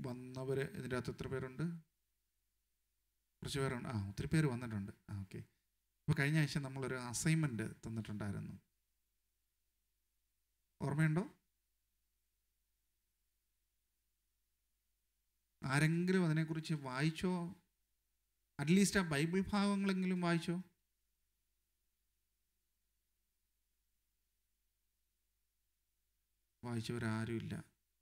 വന്നവർ ഇതിൻ്റെ അകത്ത് എത്ര പേരുണ്ട് കുറച്ച് പേരുണ്ട് ആ ഒത്തിരി പേര് വന്നിട്ടുണ്ട് ആ ഓക്കെ ഇപ്പോൾ കഴിഞ്ഞ ആഴ്ച നമ്മളൊരു അസൈൻമെൻറ്റ് തന്നിട്ടുണ്ടായിരുന്നു ഓർമ്മയുണ്ടോ ആരെങ്കിലും അതിനെക്കുറിച്ച് വായിച്ചോ അറ്റ്ലീസ്റ്റ് ആ ബൈബിൾ ഭാഗങ്ങളെങ്കിലും വായിച്ചോ വായിച്ചവരാരുമില്ല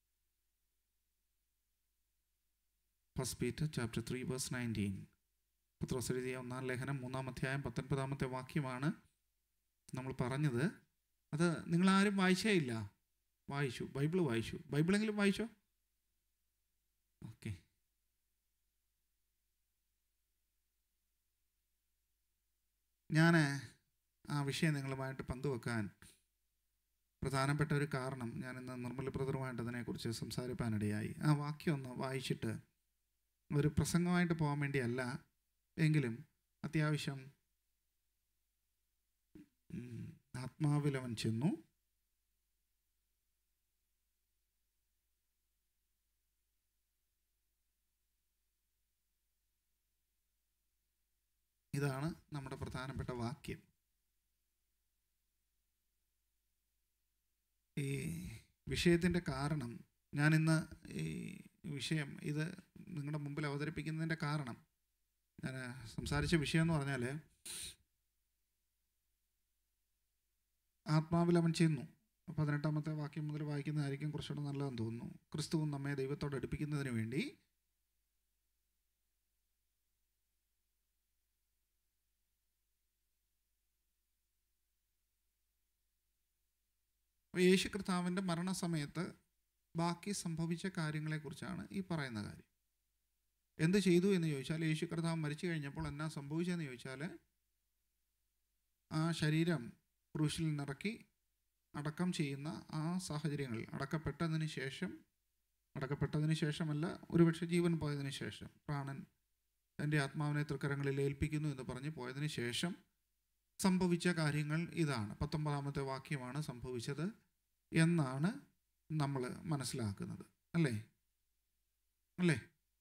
first Peter chapter three verse nineteen പത്രോസ് എഴുതിയ ഒന്നാം ലേഖനം മൂന്നാം അധ്യായം പത്തൊൻപതാമത്തെ വാക്യമാണ് നമ്മൾ പറഞ്ഞത് അത് നിങ്ങളാരും വായിച്ചേ ഇല്ല വായിച്ചു ബൈബിൾ വായിച്ചു ബൈബിളെങ്കിലും വായിച്ചോ ഓക്കെ ഞാൻ ആ വിഷയം നിങ്ങളുമായിട്ട് പങ്കുവെക്കാൻ പ്രധാനപ്പെട്ട ഒരു കാരണം ഞാൻ ഇന്ന് നിർമ്മല ബ്രദറുമായിട്ട് അതിനെക്കുറിച്ച് സംസാരിക്കാനിടയായി ആ വാക്യം ഒന്ന് വായിച്ചിട്ട് ഒരു പ്രസംഗമായിട്ട് പോകാൻ വേണ്ടിയല്ല എങ്കിലും അത്യാവശ്യം ഉം, ആത്മാവിൽ അവൻ ചെന്നു ഇതാണ് നമ്മുടെ പ്രധാനപ്പെട്ട വാക്യം ഈ വിഷയത്തിൻ്റെ കാരണം ഞാനിന്ന് ഈ വിഷയം ഇത് നിങ്ങളുടെ മുമ്പിൽ അവതരിപ്പിക്കുന്നതിൻ്റെ കാരണം ഞാൻ സംസാരിച്ച വിഷയം എന്ന് പറഞ്ഞാൽ ആത്മാവിൽ അവൻ ചെന്നു പതിനെട്ടാമത്തെ വാക്യം മുതൽ വായിക്കുന്നതായിരിക്കും കുറച്ചുകൂടെ നല്ലതെന്ന് തോന്നുന്നു ക്രിസ്തുവും നമ്മെ ദൈവത്തോട് അടുപ്പിക്കുന്നതിന് വേണ്ടി അപ്പോൾ യേശു കർത്താവിൻ്റെ മരണസമയത്ത് ബാക്കി സംഭവിച്ച കാര്യങ്ങളെക്കുറിച്ചാണ് ഈ പറയുന്ന കാര്യം എന്ത് ചെയ്തു എന്ന് ചോദിച്ചാൽ യേശു കർത്താവ് മരിച്ചു കഴിഞ്ഞപ്പോൾ എന്നാ സംഭവിച്ചതെന്ന് ചോദിച്ചാൽ ആ ശരീരം ക്രൂശിൽ നിറക്കി അടക്കം ചെയ്യുന്ന ആ സാഹചര്യങ്ങൾ അടക്കപ്പെട്ടതിന് ശേഷം അടക്കപ്പെട്ടതിന് ശേഷമല്ല ഒരുപക്ഷെ ജീവൻ പോയതിന് ശേഷം പ്രാണൻ തൻ്റെ ആത്മാവിനെ തൃക്കരങ്ങളിൽ ഏൽപ്പിക്കുന്നു എന്ന് പറഞ്ഞ് പോയതിന് ശേഷം സംഭവിച്ച കാര്യങ്ങൾ ഇതാണ് പത്തൊമ്പതാമത്തെ വാക്യമാണ് സംഭവിച്ചത് എന്നാണ് നമ്മൾ മനസ്സിലാക്കുന്നത് അല്ലേ അല്ലേ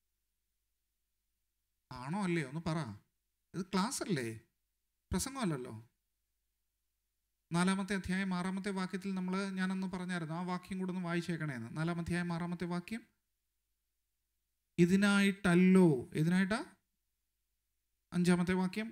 ആണോ അല്ലേ ഒന്ന് പറ ഇത് ക്ലാസ് അല്ലേ പ്രസംഗമല്ലല്ലോ നാലാമത്തെ അധ്യായം ആറാമത്തെ വാക്യത്തിൽ നമ്മൾ ഞാനൊന്ന് പറഞ്ഞായിരുന്നു ആ വാക്യം കൂടെ ഒന്ന് വായിച്ചേക്കണേന്ന് നാലാമത്തെ അധ്യായം ആറാമത്തെ വാക്യം ഇതിനായിട്ടല്ലോ ഇതിനായിട്ടാ അഞ്ചാമത്തെ വാക്യം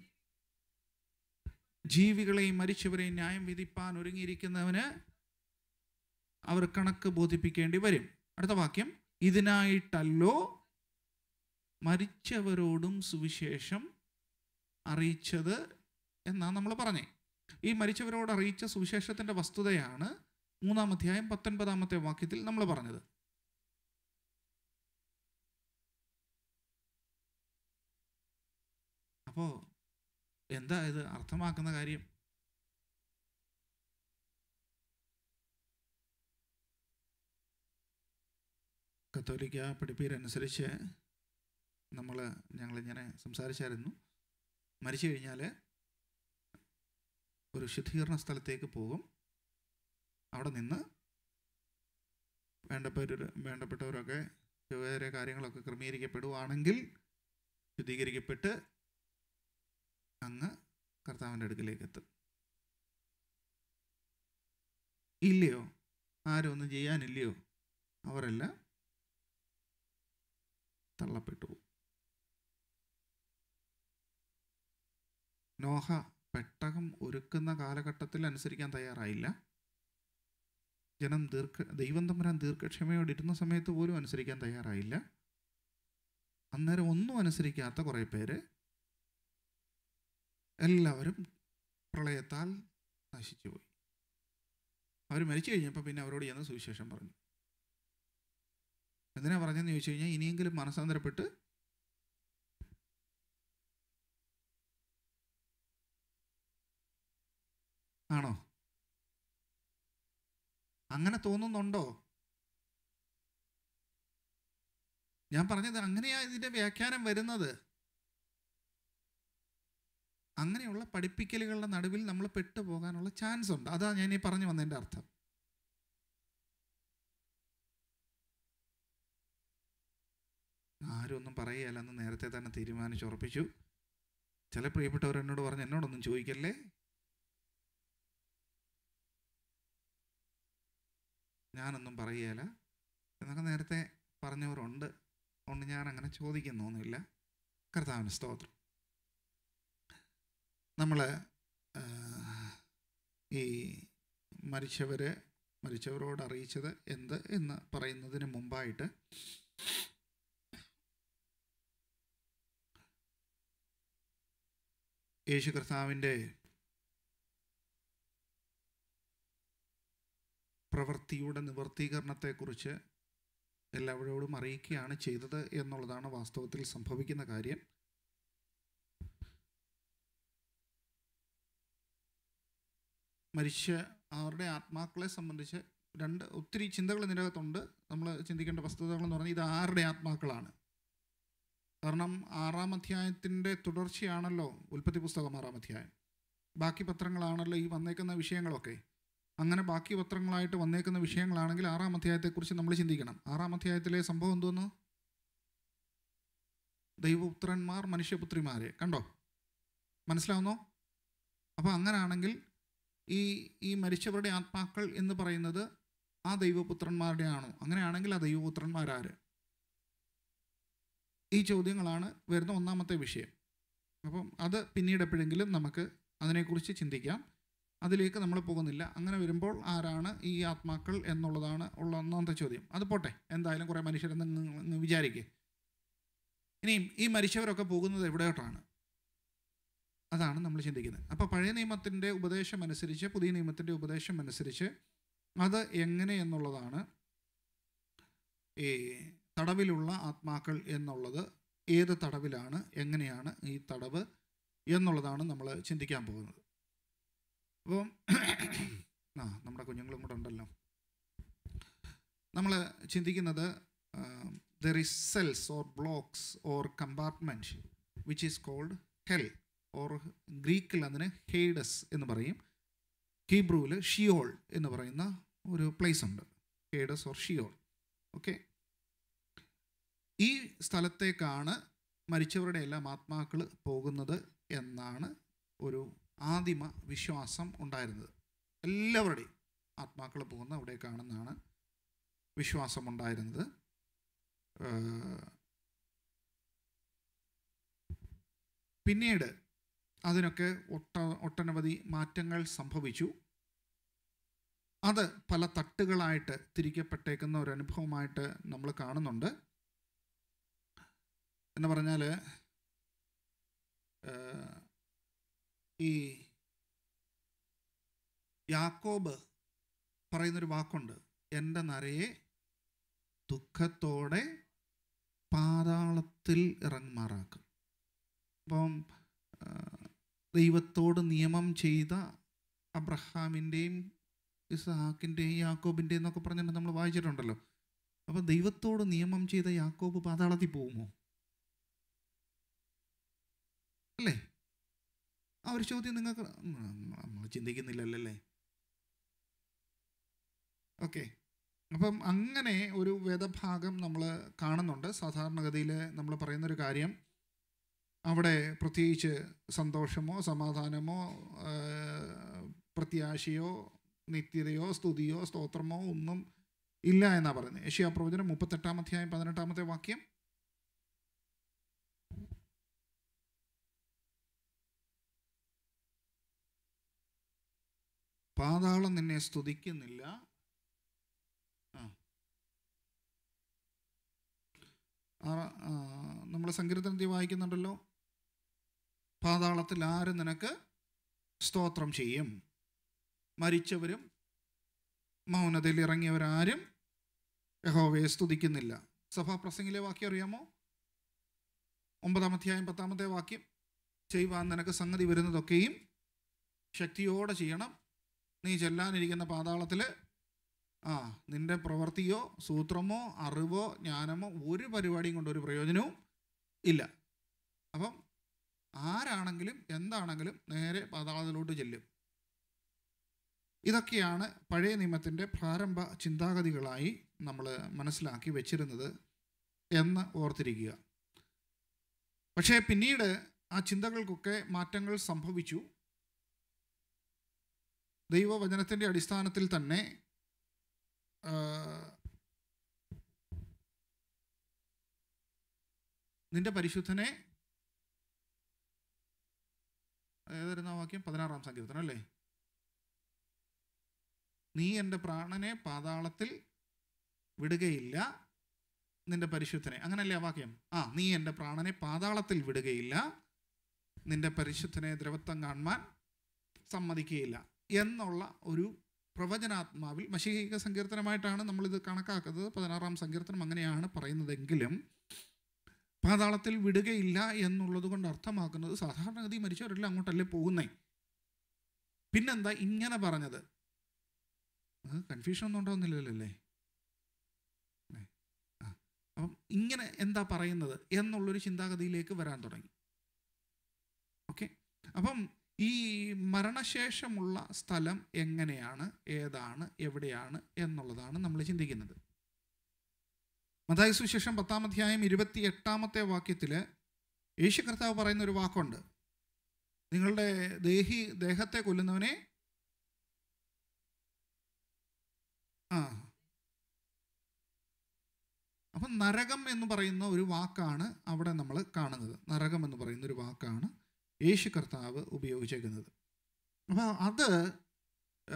ജീവികളെയും മരിച്ചവരെയും ന്യായം വിധിപ്പാൻ ഒരുങ്ങിയിരിക്കുന്നവന് അവർ കണക്ക് ബോധിപ്പിക്കേണ്ടി വരും അടുത്ത വാക്യം ഇതിനായിട്ടല്ലോ മരിച്ചവരോടും സുവിശേഷം അറിയിച്ചത് എന്നാണ് നമ്മൾ പറഞ്ഞേ ഈ മരിച്ചവരോട് അറിയിച്ച സുവിശേഷത്തിൻ്റെ വസ്തുതയാണ് മൂന്നാം അധ്യായം പത്തൊൻപതാമത്തെ വാക്യത്തിൽ നമ്മൾ പറഞ്ഞത് അപ്പോൾ എന്താ ഇത് അർത്ഥമാക്കുന്ന കാര്യം കത്തോലിക്ക പഠിപ്പീരനുസരിച്ച് നമ്മൾ ഞങ്ങളിങ്ങനെ സംസാരിച്ചായിരുന്നു മരിച്ചു കഴിഞ്ഞാൽ ഒരു ശുദ്ധീകരണ സ്ഥലത്തേക്ക് പോകും അവിടെ നിന്ന് വേണ്ടപ്പെട്ടവർ വേണ്ടപ്പെട്ടവരൊക്കെ വേറെ കാര്യങ്ങളൊക്കെ ക്രമീകരിക്കപ്പെടുവാണെങ്കിൽ ശുദ്ധീകരിക്കപ്പെട്ട് അങ്ങ് കർത്താവിൻ്റെ അടുക്കിലേക്ക് എത്തും ഇല്ലയോ ആരും ഒന്നും ചെയ്യാനില്ലയോ അവരെല്ലാം തള്ളപ്പെട്ടു പോകും. നോഹ പെട്ടകം ഒരുക്കുന്ന കാലഘട്ടത്തിൽ അനുസരിക്കാൻ തയ്യാറായില്ല ജനം ദീർഘ ദൈവം തമ്പുരാൻ ദീർഘക്ഷമയോടെ ഇരുന്ന സമയത്ത് പോലും അനുസരിക്കാൻ തയ്യാറായില്ല അന്നേരം ഒന്നും അനുസരിക്കാത്ത കുറേ പേര് എല്ലാവരും പ്രളയത്താൽ നശിച്ചുപോയി അവർ മരിച്ചു കഴിഞ്ഞപ്പോൾ പിന്നെ അവരോട് ചെന്ന് സുവിശേഷം പറഞ്ഞു എന്തിനാ പറഞ്ഞതെന്ന് ചോദിച്ചു കഴിഞ്ഞാൽ ഇനിയെങ്കിലും മനസ്സാന്തരപ്പെട്ട് ആണോ അങ്ങനെ തോന്നുന്നുണ്ടോ ഞാൻ പറഞ്ഞത് അങ്ങനെയാ ഇതിൻ്റെ വ്യാഖ്യാനം വരുന്നത് അങ്ങനെയുള്ള പഠിപ്പിക്കലുകളുടെ നടുവിൽ നമ്മൾ പെട്ടുപോകാനുള്ള ചാൻസ് ഉണ്ട് അതാ ഞാൻ ഈ പറഞ്ഞു വന്നതിൻ്റെ അർത്ഥം ആരും ഒന്നും പറയുകയല്ലെന്ന് നേരത്തെ തന്നെ തീരുമാനിച്ചുറപ്പിച്ചു ചില പ്രിയപ്പെട്ടവർ എന്നോട് പറഞ്ഞു എന്നോടൊന്നും ചോദിക്കല്ലേ ഞാനൊന്നും പറയുകയില്ല എന്നൊക്കെ നേരത്തെ പറഞ്ഞവരുണ്ട് അതുകൊണ്ട് ഞാൻ അങ്ങനെ ചോദിക്കുന്നൊന്നുമില്ല കർത്താവിന് സ്തോത്രം നമ്മൾ ഈ മരിച്ചവർ മരിച്ചവരോട് അറിയിച്ചത് എന്ത് എന്ന് പറയുന്നതിന് മുമ്പായിട്ട് യേശു കർത്താവിൻ്റെ പ്രവൃത്തിയുടെ നിവർത്തീകരണത്തെക്കുറിച്ച് എല്ലാവരോടും അറിയിക്കുകയാണ് ചെയ്തത് എന്നുള്ളതാണ് വാസ്തവത്തിൽ സംഭവിക്കുന്ന കാര്യം മരിച്ച അവരുടെ ആത്മാക്കളെ സംബന്ധിച്ച് രണ്ട് ഒത്തിരി ചിന്തകൾ ഇതിനകത്തുണ്ട് നമ്മൾ ചിന്തിക്കേണ്ട വസ്തുതകൾ എന്ന് പറഞ്ഞാൽ ഇത് ആരുടെ ആത്മാക്കളാണ് കാരണം ആറാം അധ്യായത്തിൻ്റെ തുടർച്ചയാണല്ലോ ഉൽപ്പത്തി പുസ്തകം ആറാം അധ്യായം ബാക്കി പത്രങ്ങളാണല്ലോ ഈ വന്നേക്കുന്ന വിഷയങ്ങളൊക്കെ അങ്ങനെ ബാക്കി പത്രങ്ങളായിട്ട് വന്നേക്കുന്ന വിഷയങ്ങളാണെങ്കിൽ ആറാം അധ്യായത്തെക്കുറിച്ച് നമ്മൾ ചിന്തിക്കണം ആറാം അധ്യായത്തിലെ സംഭവം എന്തോന്ന് ദൈവപുത്രന്മാർ മനുഷ്യപുത്രിമാരെ കണ്ടോ മനസ്സിലാവുന്നോ അപ്പോൾ അങ്ങനാണെങ്കിൽ ഈ ഈ മരിച്ചവരുടെ ആത്മാക്കൾ എന്ന് പറയുന്നത് ആ ദൈവപുത്രന്മാരുടെ ആണോ അങ്ങനെയാണെങ്കിൽ ആ ദൈവപുത്രന്മാരാര് ഈ ചോദ്യങ്ങളാണ് വരുന്ന ഒന്നാമത്തെ വിഷയം അപ്പം അത് പിന്നീട് എപ്പോഴെങ്കിലും നമുക്ക് അതിനെക്കുറിച്ച് ചിന്തിക്കാം അതിലേക്ക് നമ്മൾ പോകുന്നില്ല അങ്ങനെ വരുമ്പോൾ ആരാണ് ഈ ആത്മാക്കൾ എന്നുള്ളതാണ് ഉള്ള ഒന്നാമത്തെ ചോദ്യം അത് പോട്ടെ എന്തായാലും കുറേ മനുഷ്യരെന്ന് നിങ്ങൾ വിചാരിക്കേ ഇനിയും ഈ മരിച്ചവരൊക്കെ പോകുന്നത് എവിടെയോട്ടാണ് അതാണ് നമ്മൾ ചിന്തിക്കുന്നത് അപ്പോൾ പഴയ നിയമത്തിൻ്റെ ഉപദേശം അനുസരിച്ച് പുതിയ നിയമത്തിൻ്റെ ഉപദേശം അനുസരിച്ച് അത് എങ്ങനെ എന്നുള്ളതാണ് ഈ തടവിലുള്ള ആത്മാക്കൾ എന്നുള്ളത് ഏത് തടവിലാണ് എങ്ങനെയാണ് ഈ തടവ് എന്നുള്ളതാണ് നമ്മൾ ചിന്തിക്കാൻ പോകുന്നത് അപ്പം ആ നമ്മുടെ കുഞ്ഞുങ്ങളും കൂടെ ഉണ്ടല്ലോ നമ്മൾ ചിന്തിക്കുന്നത് there is cells or blocks or compartment which is called hell or ഗ്രീക്കിൽ അതിന് ഹെയ്ഡസ് എന്ന് പറയും ഹീബ്രുവിൽ ഷിയോൾ എന്ന് പറയുന്ന ഒരു പ്ലേസ് ഉണ്ട് ഹെയ്ഡസ് ഓർ ഷിയോൾ ഓക്കെ ഈ സ്ഥലത്തേക്കാണ് മരിച്ചവരുടെ എല്ലാം ആത്മാക്കൾ പോകുന്നത് എന്നാണ് ഒരു ആദിമ വിശ്വാസം ഉണ്ടായിരുന്നത് എല്ലാവരുടെയും ആത്മാക്കൾ പോകുന്ന അവിടേക്കാണെന്നാണ് വിശ്വാസം ഉണ്ടായിരുന്നത് പിന്നീട് അതിനൊക്കെ ഒട്ട ഒട്ടനവധി മാറ്റങ്ങൾ സംഭവിച്ചു അത് പല തട്ടുകളായിട്ട് തിരിക്കപ്പെട്ടേക്കുന്ന ഒരു അനുഭവമായിട്ട് നമ്മൾ കാണുന്നുണ്ട് എന്ന് പറഞ്ഞാൽ ഈ യാക്കോബ് പറയുന്നൊരു വാക്കുണ്ട് എൻ്റെ നരയെ ദുഃഖത്തോടെ പാതാളത്തിൽ ഇറങ്ങുമാറാക്കും അപ്പം ദൈവത്തോട് നിയമം ചെയ്ത അബ്രഹാമിൻ്റെയും ഇസഹാക്കിൻ്റെയും യാക്കോബിൻ്റെയും എന്നൊക്കെ പറഞ്ഞിട്ട് നമ്മൾ വായിച്ചിട്ടുണ്ടല്ലോ അപ്പോൾ ദൈവത്തോട് നിയമം ചെയ്ത യാക്കോബ് പാതാളത്തിൽ പോകുമോ അല്ലേ ആ ഒരു ചോദ്യം നിങ്ങൾക്ക് നമ്മൾ ചിന്തിക്കുന്നില്ലല്ലേ ഓക്കെ അപ്പം അങ്ങനെ ഒരു വേദഭാഗം നമ്മൾ കാണുന്നുണ്ട് സാധാരണഗതിയിൽ നമ്മൾ പറയുന്നൊരു കാര്യം അവിടെ പ്രത്യേകിച്ച് സന്തോഷമോ സമാധാനമോ പ്രത്യാശയോ നിത്യതയോ സ്തുതിയോ സ്തോത്രമോ ഒന്നും ഇല്ല എന്നാണ് പറയുന്നത് യഷ്യാ പ്രവചനം മുപ്പത്തെട്ടാം അധ്യായം പതിനെട്ടാമത്തെ വാക്യം പാതാളം നിന്നെ സ്തുതിക്കുന്നില്ല നമ്മൾ സങ്കീർത്തനത്തിൽ വായിക്കുന്നുണ്ടല്ലോ പാതാളത്തിൽ ആര് നിനക്ക് സ്തോത്രം ചെയ്യും മരിച്ചവരും മൗനതയിൽ ഇറങ്ങിയവരാരും യഹോവയെ സ്തുതിക്കുന്നില്ല സഭാപ്രസംഗിലെ വാക്യം അറിയാമോ ഒമ്പതാം അധ്യായം പത്താമത്തെ വാക്യം ചെയ്യുവാൻ നിനക്ക് സംഗതി വരുന്നതൊക്കെയും ശക്തിയോടെ ചെയ്യണം നീ ചെല്ലാനിരിക്കുന്ന പാതാളത്തിൽ ആ നിന്റെ പ്രവൃത്തിയോ സൂത്രമോ അറിവോ ജ്ഞാനമോ ഒരു പരിപാടിയും കൊണ്ട് ഒരു പ്രയോജനവും ഇല്ല അപ്പം ആരാണെങ്കിലും എന്താണെങ്കിലും നേരെ പാതാളത്തിലോട്ട് ചെല്ലും ഇതൊക്കെയാണ് പഴയ നിയമത്തിൻ്റെ പ്രാരംഭ ചിന്താഗതികളായി നമ്മൾ മനസ്സിലാക്കി വെച്ചിരുന്നത് എന്ന് ഓർത്തിരിക്കുക പക്ഷേ പിന്നീട് ആ ചിന്തകൾക്കൊക്കെ മാറ്റങ്ങൾ സംഭവിച്ചു ദൈവവചനത്തിൻ്റെ അടിസ്ഥാനത്തിൽ തന്നെ ആ, നിന്റെ പരിശുദ്ധനെ ഏതായിരുന്നു ആ വാക്യം പതിനാറാം സങ്കീർത്തനം അല്ലേ നീ എൻ്റെ പ്രാണനെ പാതാളത്തിൽ വിടുകയില്ല നിന്റെ പരിശുദ്ധനെ അങ്ങനല്ലേ ആ വാക്യം ആ നീ എൻ്റെ പ്രാണനെ പാതാളത്തിൽ വിടുകയില്ല നിന്റെ പരിശുദ്ധനെ ദ്രവത്വം കാണുവാൻ സമ്മതിക്കുകയില്ല എന്നുള്ള ഒരു പ്രവചനാത്മാവിൽ മഷിക സങ്കീർത്തനമായിട്ടാണ് നമ്മളിത് കണക്കാക്കുന്നത് പതിനാറാം സങ്കീർത്തനം അങ്ങനെയാണ് പറയുന്നതെങ്കിലും പാതാളത്തിൽ വിടുകയില്ല എന്നുള്ളത് കൊണ്ട് അർത്ഥമാക്കുന്നത് സാധാരണഗതി മരിച്ചവരെല്ലാം അങ്ങോട്ടല്ലേ പോകുന്നേ പിന്നെന്താ ഇങ്ങനെ പറഞ്ഞത് അത് കൺഫ്യൂഷൻ ഒന്നും ഉണ്ടാവുന്നില്ലല്ലോ അല്ലേ ഏ, ആ. അപ്പം ഇങ്ങനെ എന്താ പറയുന്നത് എന്നുള്ളൊരു ചിന്താഗതിയിലേക്ക് വരാൻ തുടങ്ങി ഓക്കെ അപ്പം ഈ മരണശേഷമുള്ള സ്ഥലം എങ്ങനെയാണ് ഏതാണ് എവിടെയാണ് എന്നുള്ളതാണ് നമ്മൾ ചിന്തിക്കുന്നത് മതായ സുശേഷം പത്താം അധ്യായം ഇരുപത്തി എട്ടാമത്തെ വാക്യത്തിൽ യേശു കർത്താവ് പറയുന്ന ഒരു വാക്കുണ്ട് നിങ്ങളുടെ ദേഹി ദേഹത്തെ കൊല്ലുന്നവനെ ആ അപ്പം നരകം എന്ന് പറയുന്ന ഒരു വാക്കാണ് അവിടെ നമ്മൾ കാണുന്നത് നരകം എന്ന് പറയുന്ന ഒരു വാക്കാണ് യേശു കർത്താവ് ഉപയോഗിച്ചേക്കുന്നത് അപ്പോൾ അത് ആ,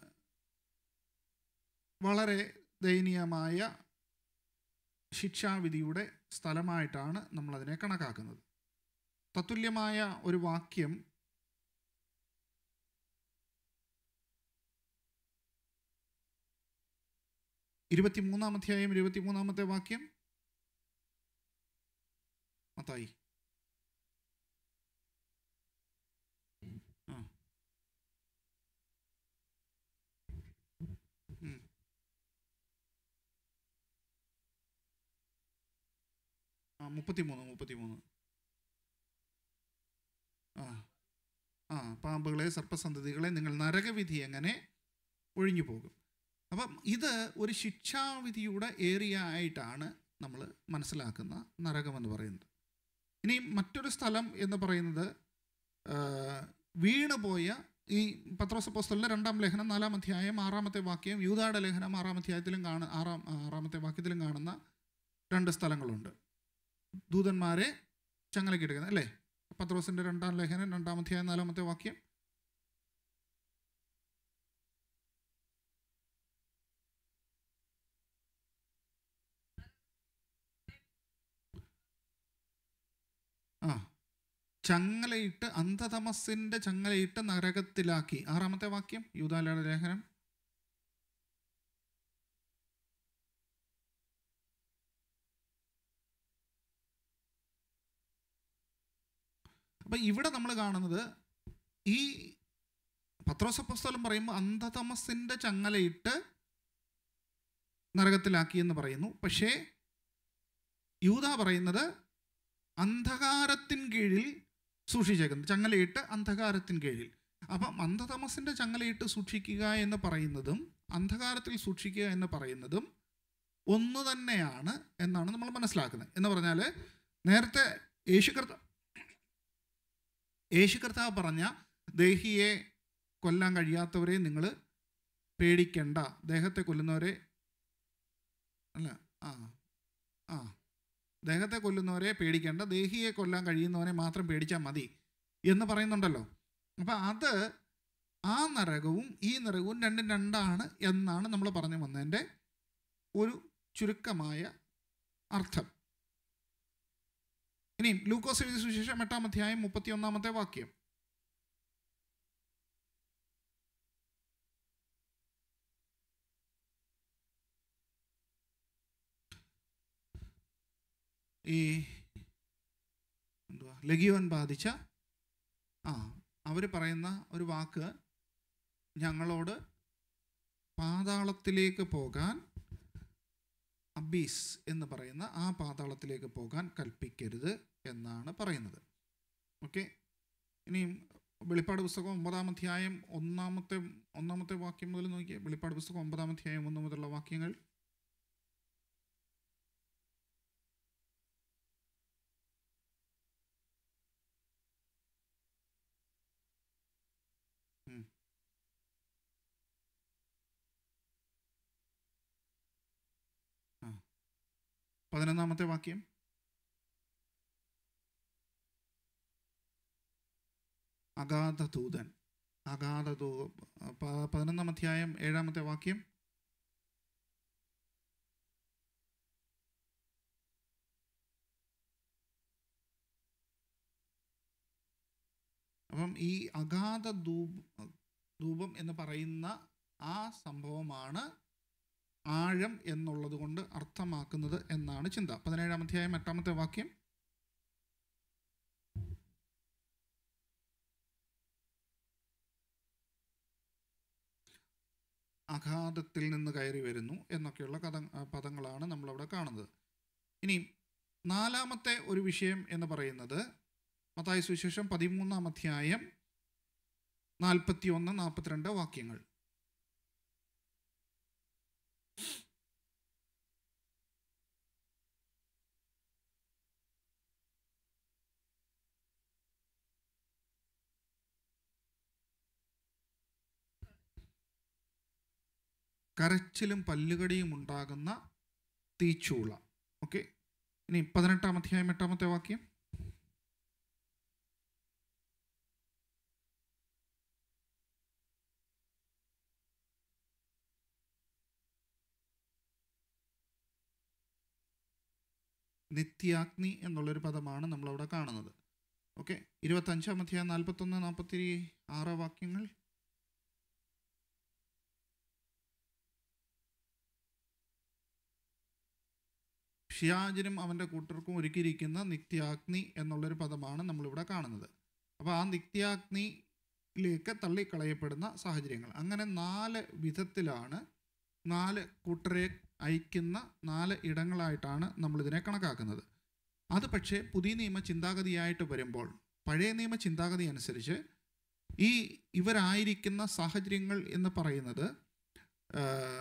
വളരെ ദയനീയമായ ശിക്ഷാവിധിയുടെ സ്ഥലമായിട്ടാണ് നമ്മളതിനെ കണക്കാക്കുന്നത് തത്തുല്യമായ ഒരു വാക്യം ഇരുപത്തിമൂന്നാം അധ്യായം ഇരുപത്തിമൂന്നാമത്തെ വാക്യം മത്തായി ആ ഉം. ആ മുപ്പത്തിമൂന്ന് മുപ്പത്തിമൂന്ന് ആ ആ പാമ്പുകളെ സർപ്പസന്തതികളെ നിങ്ങൾ നരകവിധി എങ്ങനെ ഒഴിഞ്ഞു പോകും അപ്പം ഇത് ഒരു ശിക്ഷാവിധിയുടെ ഏരിയ ആയിട്ടാണ് നമ്മൾ മനസ്സിലാക്കുന്ന നരകമെന്ന് പറയുന്നത് ഇനി മറ്റൊരു സ്ഥലം എന്ന് പറയുന്നത് ആ, വീണുപോയ ഈ പത്രോസ് പോസ്റ്റലിൻ്റെ രണ്ടാം ലേഖനം നാലാം അധ്യായം ആറാമത്തെ വാക്യം യൂതായുടെ ലേഖനം ആറാം അധ്യായത്തിലും കാണ ആറാം ആറാമത്തെ വാക്യത്തിലും കാണുന്ന രണ്ട് സ്ഥലങ്ങളുണ്ട് ദൂതന്മാരെ ചങ്ങലക്കിടുക്കുന്നത് അല്ലേ പത്രോസിൻ്റെ രണ്ടാം ലേഖനം രണ്ടാം അധ്യായം നാലാമത്തെ വാക്യം ആ ചങ്ങലയിട്ട് അന്ധതമസിന്റെ ചങ്ങലയിട്ട് നരകത്തിലാക്കി ആറാമത്തെ വാക്യം യൂതാലയുടെ ലേഖനം അപ്പൊ ഇവിടെ നമ്മൾ കാണുന്നത് ഈ പത്രോസപ്പസ്തലം പറയുമ്പോൾ അന്ധതമസിന്റെ ചങ്ങലയിട്ട് നരകത്തിലാക്കി എന്ന് പറയുന്നു പക്ഷേ യൂത പറയുന്നത് അന്ധകാരത്തിൻ കീഴിൽ സൂക്ഷിച്ചേക്കുന്നത് ചങ്ങലയിട്ട് അന്ധകാരത്തിൻ കീഴിൽ അപ്പം അന്ധതമസിൻ്റെ ചങ്ങലയിട്ട് സൂക്ഷിക്കുക എന്ന് പറയുന്നതും അന്ധകാരത്തിൽ സൂക്ഷിക്കുക എന്ന് പറയുന്നതും ഒന്ന് തന്നെയാണ് എന്നാണ് നമ്മൾ മനസ്സിലാക്കുന്നത് എന്ന് പറഞ്ഞാൽ നേരത്തെ യേശു കർത്ത യേശു കർത്താവ് പറഞ്ഞ ദേഹിയെ കൊല്ലാൻ കഴിയാത്തവരെ നിങ്ങൾ പേടിക്കണ്ട ദേഹത്തെ കൊല്ലുന്നവരെ അല്ല ആ ആ ദേഹത്തെ കൊല്ലുന്നവരെ പേടിക്കേണ്ട ദേഹിയെ കൊല്ലാൻ കഴിയുന്നവനെ മാത്രം പേടിച്ചാൽ മതി എന്ന് പറയുന്നുണ്ടല്ലോ അപ്പം അത് ആ നരകവും ഈ നരകവും രണ്ടും രണ്ടാണ് എന്നാണ് നമ്മൾ പറഞ്ഞു വന്നതിൻ്റെ ഒരു ചുരുക്കമായ അർത്ഥം ഇനി ലൂക്കോസ് എഴുതിയ സുവിശേഷം എട്ടാം അധ്യായം മുപ്പത്തി ഒന്നാമത്തെ വാക്യം ഈ എന്തുവാ ലഘിയോൻ ബാധിച്ച ആ അവർ പറയുന്ന ഒരു വാക്ക് ഞങ്ങളോട് പാതാളത്തിലേക്ക് പോകാൻ അബീസ് എന്ന് പറയുന്ന ആ പാതാളത്തിലേക്ക് പോകാൻ കൽപ്പിക്കരുത് എന്നാണ് പറയുന്നത് ഓക്കെ ഇനിയും വെളിപ്പാട് പുസ്തകം ഒമ്പതാം അധ്യായം ഒന്നാമത്തെ ഒന്നാമത്തെ വാക്യം മുതൽ നോക്കിയേ വെളിപ്പാട് പുസ്തകം ഒമ്പതാം അധ്യായം ഒന്ന് മുതലുള്ള വാക്യങ്ങൾ പതിനൊന്നാമത്തെ വാക്യം അഗാധദൂതൻ അഗാധദൂ പ- പതിനൊന്നാം അധ്യായം ഏഴാമത്തെ വാക്യം അപ്പം ഈ അഗാധ ധൂപ് ധൂപം എന്ന് പറയുന്ന ആ സംഭവമാണ് ആഴം എന്നുള്ളത് കൊണ്ട് അർത്ഥമാക്കുന്നത് എന്നാണ് ചിന്ത പതിനേഴാം അധ്യായം എട്ടാമത്തെ വാക്യം അഗാധത്തിൽ നിന്ന് കയറി വരുന്നു എന്നൊക്കെയുള്ള കഥ പദങ്ങളാണ് നമ്മളവിടെ കാണുന്നത് ഇനി നാലാമത്തെ ഒരു വിഷയം എന്ന് പറയുന്നത് മത്തായ സുവിശേഷം പതിമൂന്നാം അധ്യായം നാൽപ്പത്തി ഒന്ന് നാൽപ്പത്തിരണ്ട് വാക്യങ്ങൾ കരച്ചിലും പല്ലുകടിയും ഉണ്ടാകുന്ന തീച്ചൂള ഓക്കെ ഇനി പതിനെട്ടാം അധ്യായം എട്ടാമത്തെ വാക്യം നിത്യാഗ്നി എന്നുള്ളൊരു പദമാണ് നമ്മളവിടെ കാണുന്നത് ഓക്കെ ഇരുപത്തഞ്ചാം അധ്യായം നാൽപ്പത്തൊന്ന് നാൽപ്പത്തി ആറ് വാക്യങ്ങൾ ഷിയാജിനും അവൻ്റെ കൂട്ടർക്കും ഒരുക്കിയിരിക്കുന്ന നിത്യാഗ്നി എന്നുള്ളൊരു പദമാണ് നമ്മളിവിടെ കാണുന്നത് അപ്പോൾ ആ നിത്യാഗ്നിയിലേക്ക് തള്ളിക്കളയപ്പെടുന്ന സാഹചര്യങ്ങൾ അങ്ങനെ നാല് വിധത്തിലാണ് നാല് കൂട്ടരെ അയക്കുന്ന നാല് ഇടങ്ങളായിട്ടാണ് നമ്മളിതിനെ കണക്കാക്കുന്നത് അത് പക്ഷേ പുതിയ നിയമ ചിന്താഗതിയായിട്ട് വരുമ്പോൾ പഴയ നിയമ ചിന്താഗതി അനുസരിച്ച് ഈ ഇവരായിരിക്കുന്ന സാഹചര്യങ്ങൾ എന്ന് പറയുന്നത് ആ,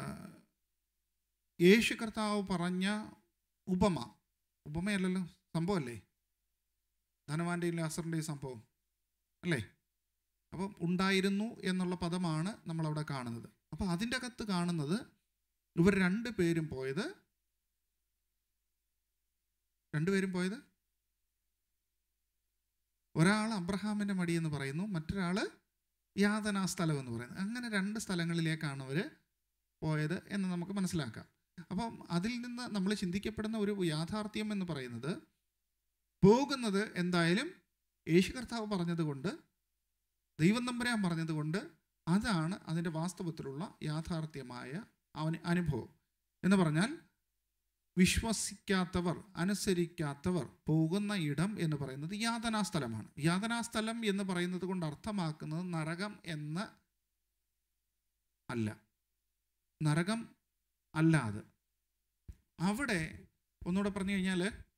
യേശു കർത്താവ് പറഞ്ഞ ഉപമ ഉപമയല്ലല്ലോ സംഭവമല്ലേ ധനവാന്റെയും ലാസറിൻ്റെയും സംഭവം അല്ലേ അപ്പം ഉണ്ടായിരുന്നു എന്നുള്ള പദമാണ് നമ്മളവിടെ കാണുന്നത് അപ്പം അതിൻ്റെ അകത്ത് കാണുന്നത് ഇവർ രണ്ട് പേരും പോയത് രണ്ടുപേരും പോയത് ഒരാൾ അബ്രഹാമിൻ്റെ മടി എന്ന് പറയുന്നു മറ്റൊരാൾ യാതനാ സ്ഥലം എന്ന് പറയുന്നു അങ്ങനെ രണ്ട് സ്ഥലങ്ങളിലേക്കാണ് അവർ പോയത് എന്ന് നമുക്ക് മനസ്സിലാക്കാം അപ്പം അതിൽ നിന്ന് നമ്മൾ ചിന്തിക്കപ്പെടുന്ന ഒരു യാഥാർത്ഥ്യം എന്ന് പറയുന്നത് പോകുന്നത് എന്തായാലും യേശു കർത്താവ് പറഞ്ഞതുകൊണ്ട് ദൈവം നമ്പരാൻ പറഞ്ഞതുകൊണ്ട് അതാണ് അതിൻ്റെ വാസ്തവത്തിലുള്ള യാഥാർത്ഥ്യമായ അവന് അനുഭവം എന്ന് പറഞ്ഞാൽ വിശ്വസിക്കാത്തവർ അനുസരിക്കാത്തവർ പോകുന്ന ഇടം എന്ന് പറയുന്നത് യാതനാസ്ഥലമാണ് യാതനാസ്ഥലം എന്ന് പറയുന്നത് കൊണ്ട് അർത്ഥമാക്കുന്നത് നരകം എന്ന് അല്ല നരകം അല്ലാതെ അവിടെ ഒന്നുകൂടെ പറഞ്ഞു കഴിഞ്ഞാൽ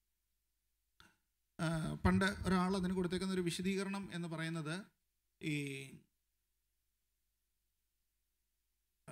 പണ്ട് ഒരാൾ അതിന് കൊടുത്തേക്കുന്ന ഒരു വിശദീകരണം എന്ന് പറയുന്നത് ഈ ആ,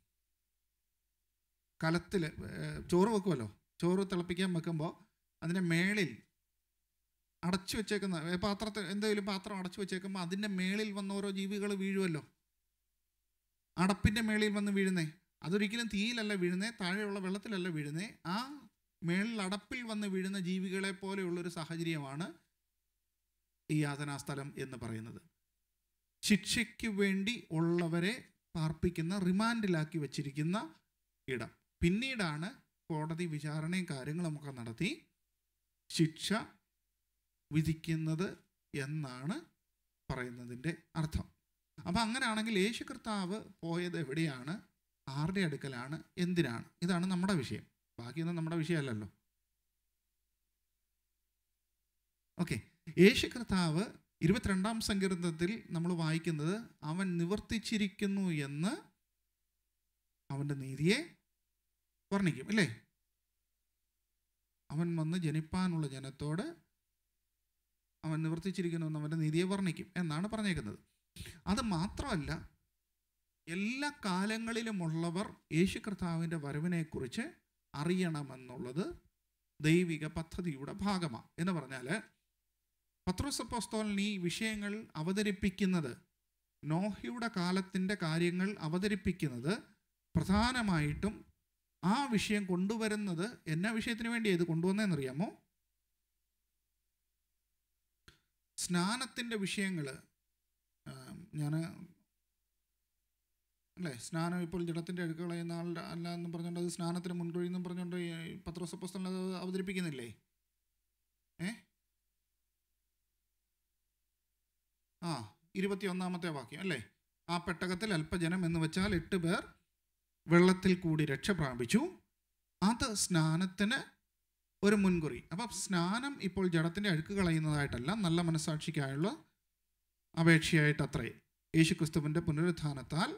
കലത്തിൽ ചോറ് വെക്കുമല്ലോ ചോറ് തിളപ്പിക്കാൻ വെക്കുമ്പോൾ അതിൻ്റെ മേളിൽ അടച്ചു വെച്ചേക്കുന്ന ഏ, പാത്രത്തിൽ എന്തെങ്കിലും പാത്രം അടച്ചു വെച്ചേക്കുമ്പോൾ അതിൻ്റെ മേളിൽ വന്ന ഓരോ ജീവികൾ വീഴുമല്ലോ അടപ്പിൻ്റെ മേളിൽ വന്ന് വീഴുന്നേ അതൊരിക്കലും തീയിലല്ല വീഴുന്നേ താഴെയുള്ള വെള്ളത്തിലല്ല വീഴുന്നേ ആ മേളിൽ അടപ്പിൽ വന്ന് വീഴുന്ന ജീവികളെ പോലെയുള്ളൊരു സാഹചര്യമാണ് ഈ യാതനാസ്ഥലം എന്ന് പറയുന്നത് ശിക്ഷയ്ക്ക് വേണ്ടി ഉള്ളവരെ പാർപ്പിക്കുന്ന റിമാൻഡിലാക്കി വച്ചിരിക്കുന്ന ഇടം പിന്നീടാണ് കോടതി വിചാരണയും കാര്യങ്ങളുമൊക്കെ നടത്തി ശിക്ഷ വിധിക്കുന്നത് എന്നാണ് പറയുന്നതിൻ്റെ അർത്ഥം അപ്പം അങ്ങനെയാണെങ്കിൽ യേശു കർത്താവ് പോയത് എവിടെയാണ് ആരുടെ അടുക്കലാണ് എന്തിനാണ് ഇതാണ് നമ്മുടെ വിഷയം ബാക്കിയൊന്നും നമ്മുടെ വിഷയമല്ലല്ലോ ഓക്കെ യേശു കർത്താവ് ഇരുപത്തിരണ്ടാം സങ്കീർത്തനത്തിൽ നമ്മൾ വായിക്കുന്നത് അവൻ നിവർത്തിച്ചിരിക്കുന്നു എന്ന് അവൻ്റെ നീതിയെ വർണ്ണിക്കും അല്ലേ അവൻ വന്ന് ജനിപ്പാനുള്ള ജനത്തോട് അവൻ നിവർത്തിച്ചിരിക്കുന്നു എന്ന് അവൻ്റെ നീതിയെ വർണ്ണിക്കും എന്നാണ് പറഞ്ഞേക്കുന്നത് അത് മാത്രമല്ല എല്ലാ കാലങ്ങളിലുമുള്ളവർ യേശു കർത്താവിൻ്റെ വരവിനെക്കുറിച്ച് അറിയണമെന്നുള്ളത് ദൈവിക പദ്ധതിയുടെ ഭാഗമാണ് എന്ന് പറഞ്ഞാൽ പത്രോസപ്പോസ്തോലൻ ഈ വിഷയങ്ങൾ അവതരിപ്പിക്കുന്നത് നോഹയുടെ കാലത്തിൻ്റെ കാര്യങ്ങൾ അവതരിപ്പിക്കുന്നത് പ്രധാനമായിട്ടും ആ വിഷയം കൊണ്ടുവരുന്നത് എന്നാ വിഷയത്തിന് വേണ്ടിയാണ് ഇത് കൊണ്ടുവന്നതെന്നറിയാമോ സ്നാനത്തിൻ്റെ വിഷയങ്ങൾ ഞാൻ അല്ലേ സ്നാനം ഇപ്പോൾ ജഡത്തിൻ്റെ അടുക്ക കളയുന്ന ആളുടെ അല്ല എന്ന് പറഞ്ഞുകൊണ്ട് അത് സ്നാനത്തിന് മുൻകഴി എന്നും പറഞ്ഞുകൊണ്ട് ഈ പത്രോസപ്പസ്തലൻ അത് അവതരിപ്പിക്കുന്നില്ലേ ഏ ആ ഇരുപത്തി ഒന്നാമത്തെ വാക്യം അല്ലേ ആ പെട്ടകത്തിൽ അല്പജനം എന്ന് വെച്ചാൽ എട്ട് പേർ വെള്ളത്തിൽ കൂടി രക്ഷ പ്രാപിച്ചു അത് സ്നാനത്തിന് ഒരു മുൻകുറി അപ്പം സ്നാനം ഇപ്പോൾ ജഡത്തിൻ്റെ അഴുക്ക് കളയുന്നതായിട്ടല്ല നല്ല മനസ്സാക്ഷിക്കായുള്ള അപേക്ഷയായിട്ട് അത്രേ യേശുക്രിസ്തുവിൻ്റെ പുനരുത്ഥാനത്താൽ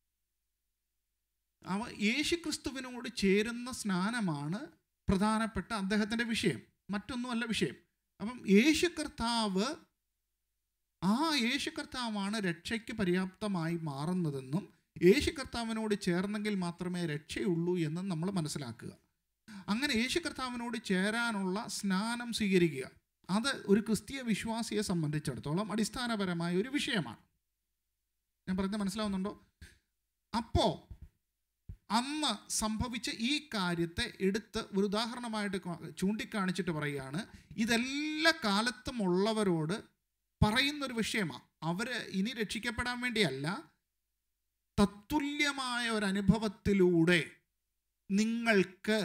അവ യേശുക്രിസ്തുവിനോട് ചേരുന്ന സ്നാനമാണ് പ്രധാനപ്പെട്ട അദ്ദേഹത്തിൻ്റെ വിഷയം മറ്റൊന്നുമല്ല വിഷയം അപ്പം യേശു കർത്താവ് ആ യേശു കർത്താവാണ് രക്ഷയ്ക്ക് പര്യാപ്തമായി മാറുന്നതെന്നും യേശു കർത്താവിനോട് ചേർന്നെങ്കിൽ മാത്രമേ രക്ഷയുള്ളൂ എന്നും നമ്മൾ മനസ്സിലാക്കുക അങ്ങനെ യേശു കർത്താവിനോട് ചേരാനുള്ള സ്നാനം സ്വീകരിക്കുക അത് ഒരു ക്രിസ്തീയ വിശ്വാസിയെ സംബന്ധിച്ചിടത്തോളം അടിസ്ഥാനപരമായ ഒരു വിഷയമാണ് ഞാൻ പറയുന്നത് മനസ്സിലാവുന്നുണ്ടോ അപ്പോൾ അന്ന് സംഭവിച്ച ഈ കാര്യത്തെ എടുത്ത് ഒരു ഉദാഹരണമായിട്ട് കാ- ചൂണ്ടിക്കാണിച്ചിട്ട് പറയുകയാണ് ഇതെല്ലാ കാലത്തും ഉള്ളവരോട് പറയുന്നൊരു വിഷയമാണ് അവർ ഇനി രക്ഷിക്കപ്പെടാൻ വേണ്ടിയല്ല തത്തുല്യമായ ഒരു അനുഭവത്തിലൂടെ നിങ്ങൾക്ക്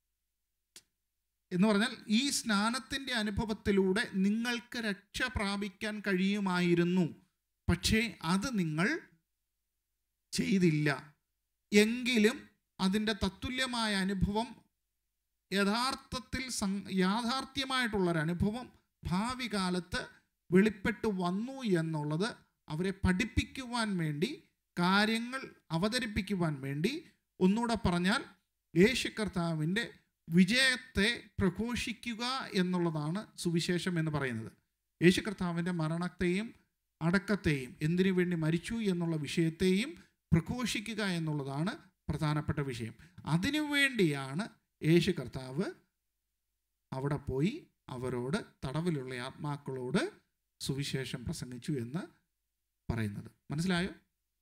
എന്ന് പറഞ്ഞാൽ ഈ സ്നാനത്തിൻ്റെ അനുഭവത്തിലൂടെ നിങ്ങൾക്ക് രക്ഷ പ്രാപിക്കാൻ കഴിയുമായിരുന്നു പക്ഷേ അത് നിങ്ങൾ ചെയ്തില്ല എങ്കിലും അതിൻ്റെ തത്തുല്യമായ അനുഭവം യഥാർത്ഥത്തിൽ സം യാഥാർത്ഥ്യമായിട്ടുള്ളൊരു അനുഭവം ഭാവി കാലത്ത് വെളിപ്പെട്ട് വന്നു എന്നുള്ളത് അവരെ പഠിപ്പിക്കുവാൻ വേണ്ടി കാര്യങ്ങൾ അവതരിപ്പിക്കുവാൻ വേണ്ടി ഒന്നുകൂടെ പറഞ്ഞാൽ യേശു കർത്താവിൻ്റെ വിജയത്തെ പ്രഘോഷിക്കുക എന്നുള്ളതാണ് സുവിശേഷം എന്ന് പറയുന്നത് യേശു കർത്താവിൻ്റെ മരണത്തെയും അടക്കത്തെയും എന്തിനു വേണ്ടി മരിച്ചു എന്നുള്ള വിഷയത്തെയും പ്രഘോഷിക്കുക എന്നുള്ളതാണ് പ്രധാനപ്പെട്ട വിഷയം അതിനു വേണ്ടിയാണ് യേശു കർത്താവ് അവിടെ പോയി അവരോട് തടവിലുള്ള ആത്മാക്കളോട് സുവിശേഷം പ്രസംഗിച്ചു എന്ന് പറയുന്നത് മനസ്സിലായോ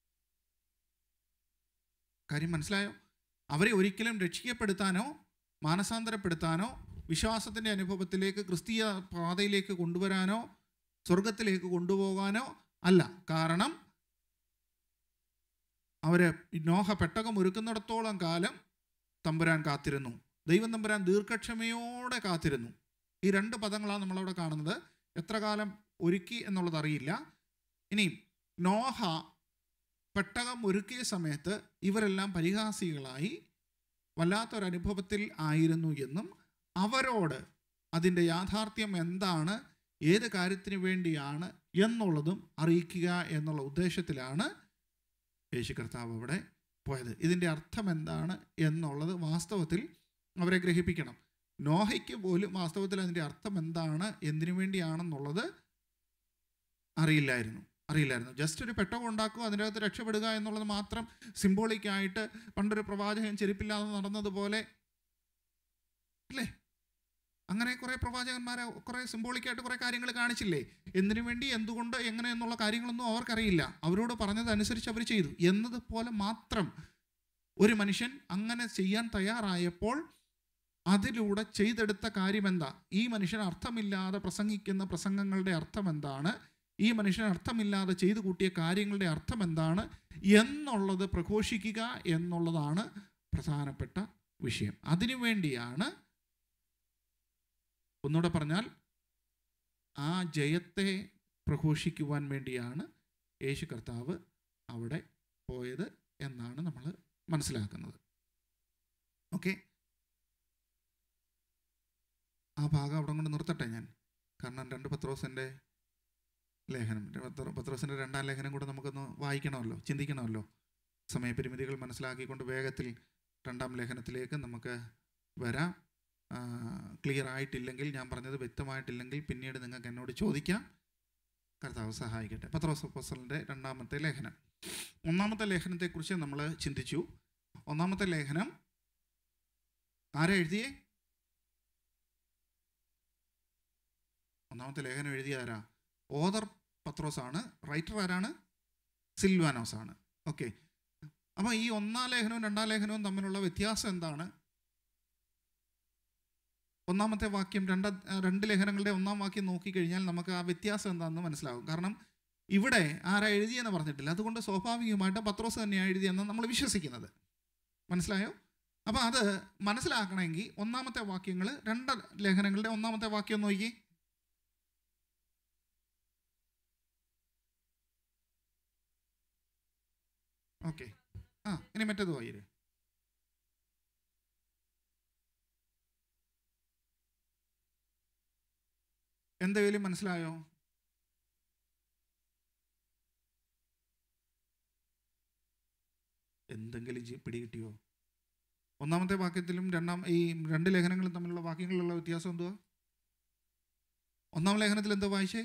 കാര്യം മനസ്സിലായോ അവരെ ഒരിക്കലും രക്ഷിക്കപ്പെടുത്താനോ മാനസാന്തരപ്പെടുത്താനോ വിശ്വാസത്തിൻ്റെ അനുഭവത്തിലേക്ക് ക്രിസ്തീയ പാതയിലേക്ക് കൊണ്ടുവരാനോ സ്വർഗത്തിലേക്ക് കൊണ്ടുപോകാനോ അല്ല കാരണം അവർ നോഹ പെട്ടകം ഒരുക്കുന്നിടത്തോളം കാലം തമ്പുരാൻ കാത്തിരുന്നു ദൈവം തമ്പുരാൻ ദീർഘക്ഷമയോടെ കാത്തിരുന്നു ഈ രണ്ട് പദങ്ങളാണ് നമ്മളവിടെ കാണുന്നത് എത്ര കാലം ഒരുക്കി എന്നുള്ളത് അറിയില്ല ഇനി നോഹ പെട്ടകം ഒരുക്കിയ സമയത്ത് ഇവരെല്ലാം പരിഹാസികളായി വല്ലാത്തൊരനുഭവത്തിൽ ആയിരുന്നു എന്നും അവരോട് അതിൻ്റെ യാഥാർത്ഥ്യം എന്താണ് ഏത് കാര്യത്തിന് വേണ്ടിയാണ് എന്നുള്ളതും അറിയിക്കുക എന്നുള്ള ഉദ്ദേശത്തിലാണ് യേശു കർത്താവ് അവിടെ പോയത് ഇതിൻ്റെ അർത്ഥം എന്താണ് എന്നുള്ളത് വാസ്തവത്തിൽ അവരെ ഗ്രഹിപ്പിക്കണം നോഹയ്ക്ക് പോലും വാസ്തവത്തിൽ അതിൻ്റെ അർത്ഥം എന്താണ് എന്തിനു വേണ്ടിയാണെന്നുള്ളത് അറിയില്ലായിരുന്നു അറിയില്ലായിരുന്നു ജസ്റ്റ് ഒരു പെട്ടകം ഉണ്ടാക്കുക അതിൻ്റെ അകത്ത് രക്ഷപ്പെടുക എന്നുള്ളത് മാത്രം സിംബോളിക്കായിട്ട് പണ്ടൊരു പ്രവാചകൻ ചെരുപ്പില്ലാതെ നടന്നതുപോലെ അല്ലേ അങ്ങനെ കുറേ പ്രവാചകന്മാരെ കുറേ സിംബോളിക്കായിട്ട് കുറേ കാര്യങ്ങൾ കാണിച്ചില്ലേ എന്തിനു വേണ്ടി എന്തുകൊണ്ട് എങ്ങനെ എന്നുള്ള കാര്യങ്ങളൊന്നും അവർക്കറിയില്ല അവരോട് പറഞ്ഞതനുസരിച്ച് അവർ ചെയ്തു എന്നതുപോലെ മാത്രം ഒരു മനുഷ്യൻ അങ്ങനെ ചെയ്യാൻ തയ്യാറായപ്പോൾ അതിലൂടെ ചെയ്തെടുത്ത കാര്യം എന്താ ഈ മനുഷ്യൻ അർത്ഥമില്ലാതെ പ്രസംഗിക്കുന്ന പ്രസംഗങ്ങളുടെ അർത്ഥം എന്താണ് ഈ മനുഷ്യൻ അർത്ഥമില്ലാതെ ചെയ്തു കൂട്ടിയ കാര്യങ്ങളുടെ അർത്ഥം എന്താണ് എന്നുള്ളത് പ്രഘോഷിക്കുക എന്നുള്ളതാണ് പ്രധാനപ്പെട്ട വിഷയം അതിനുവേണ്ടിയാണ് ഒന്നുകൂടെ പറഞ്ഞാൽ ആ ജയത്തെ പ്രഘോഷിക്കുവാൻ വേണ്ടിയാണ് യേശു കർത്താവ് അവിടെ പോയത് എന്നാണ് നമ്മൾ മനസ്സിലാക്കുന്നത് ഓക്കെ ആ ഭാഗം അവിടെ കൊണ്ട് നിർത്തട്ടെ ഞാൻ കാരണം രണ്ട് പത്രോസിൻ്റെ ലേഖനം പത്ര- പത്രോസിൻ്റെ രണ്ടാം ലേഖനം കൂടെ നമുക്കൊന്ന് വായിക്കണമല്ലോ ചിന്തിക്കണമല്ലോ സമയപരിമിതികൾ മനസ്സിലാക്കിക്കൊണ്ട് വേഗത്തിൽ രണ്ടാം ലേഖനത്തിലേക്ക് നമുക്ക് വരാം ക്ലിയർ ആയിട്ടില്ലെങ്കിൽ ഞാൻ പറഞ്ഞത് വ്യക്തമായിട്ടില്ലെങ്കിൽ പിന്നീട് നിങ്ങൾക്ക് എന്നോട് ചോദിക്കാം കർത്താവ് സഹായിക്കട്ടെ പത്രോസ് അപ്പോസ്തലൻ്റെ രണ്ടാമത്തെ ലേഖനം ഒന്നാമത്തെ ലേഖനത്തെക്കുറിച്ച് നമ്മൾ ചിന്തിച്ചു ഒന്നാമത്തെ ലേഖനം ആരാ എഴുതിയേ ഒന്നാമത്തെ ലേഖനം എഴുതിയ ആരാ ഓദർ പത്രോസ് ആണ് റൈറ്റർ ആരാണ് സിൽവാനോസ് ആണ് ഓക്കെ അപ്പോൾ ഈ ഒന്നാം ലേഖനവും രണ്ടാം ലേഖനവും തമ്മിലുള്ള വ്യത്യാസം എന്താണ് ഒന്നാമത്തെ വാക്യം രണ്ട് രണ്ട് ലേഖനങ്ങളുടെ ഒന്നാം വാക്യം നോക്കിക്കഴിഞ്ഞാൽ നമുക്ക് ആ വ്യത്യാസം എന്താണെന്ന് മനസ്സിലാവും കാരണം ഇവിടെ ആരാ എഴുതിയെന്ന് പറഞ്ഞിട്ടില്ല അതുകൊണ്ട് സ്വാഭാവികമായിട്ട് പത്രോസ് തന്നെയാണ് എഴുതിയെന്ന് നമ്മൾ വിശ്വസിക്കുന്നത് മനസ്സിലായോ അപ്പോൾ അത് മനസ്സിലാക്കണമെങ്കിൽ ഒന്നാമത്തെ വാക്യങ്ങൾ രണ്ട് ലേഖനങ്ങളുടെ ഒന്നാമത്തെ വാക്യം ഒന്ന് നോക്കി ഓക്കെ ആ ഇനി മറ്റേത് വായിര് എന്തെങ്കിലും മനസ്സിലായോ എന്തെങ്കിലും ജി- പിടികിട്ടിയോ ഒന്നാമത്തെ വാക്യത്തിലും രണ്ടാം ഈ രണ്ട് ലേഖനങ്ങളും തമ്മിലുള്ള വാക്യങ്ങളിലുള്ള വ്യത്യാസം എന്തുവാ ഒന്നാം ലേഖനത്തിൽ എന്താ വായിച്ചേ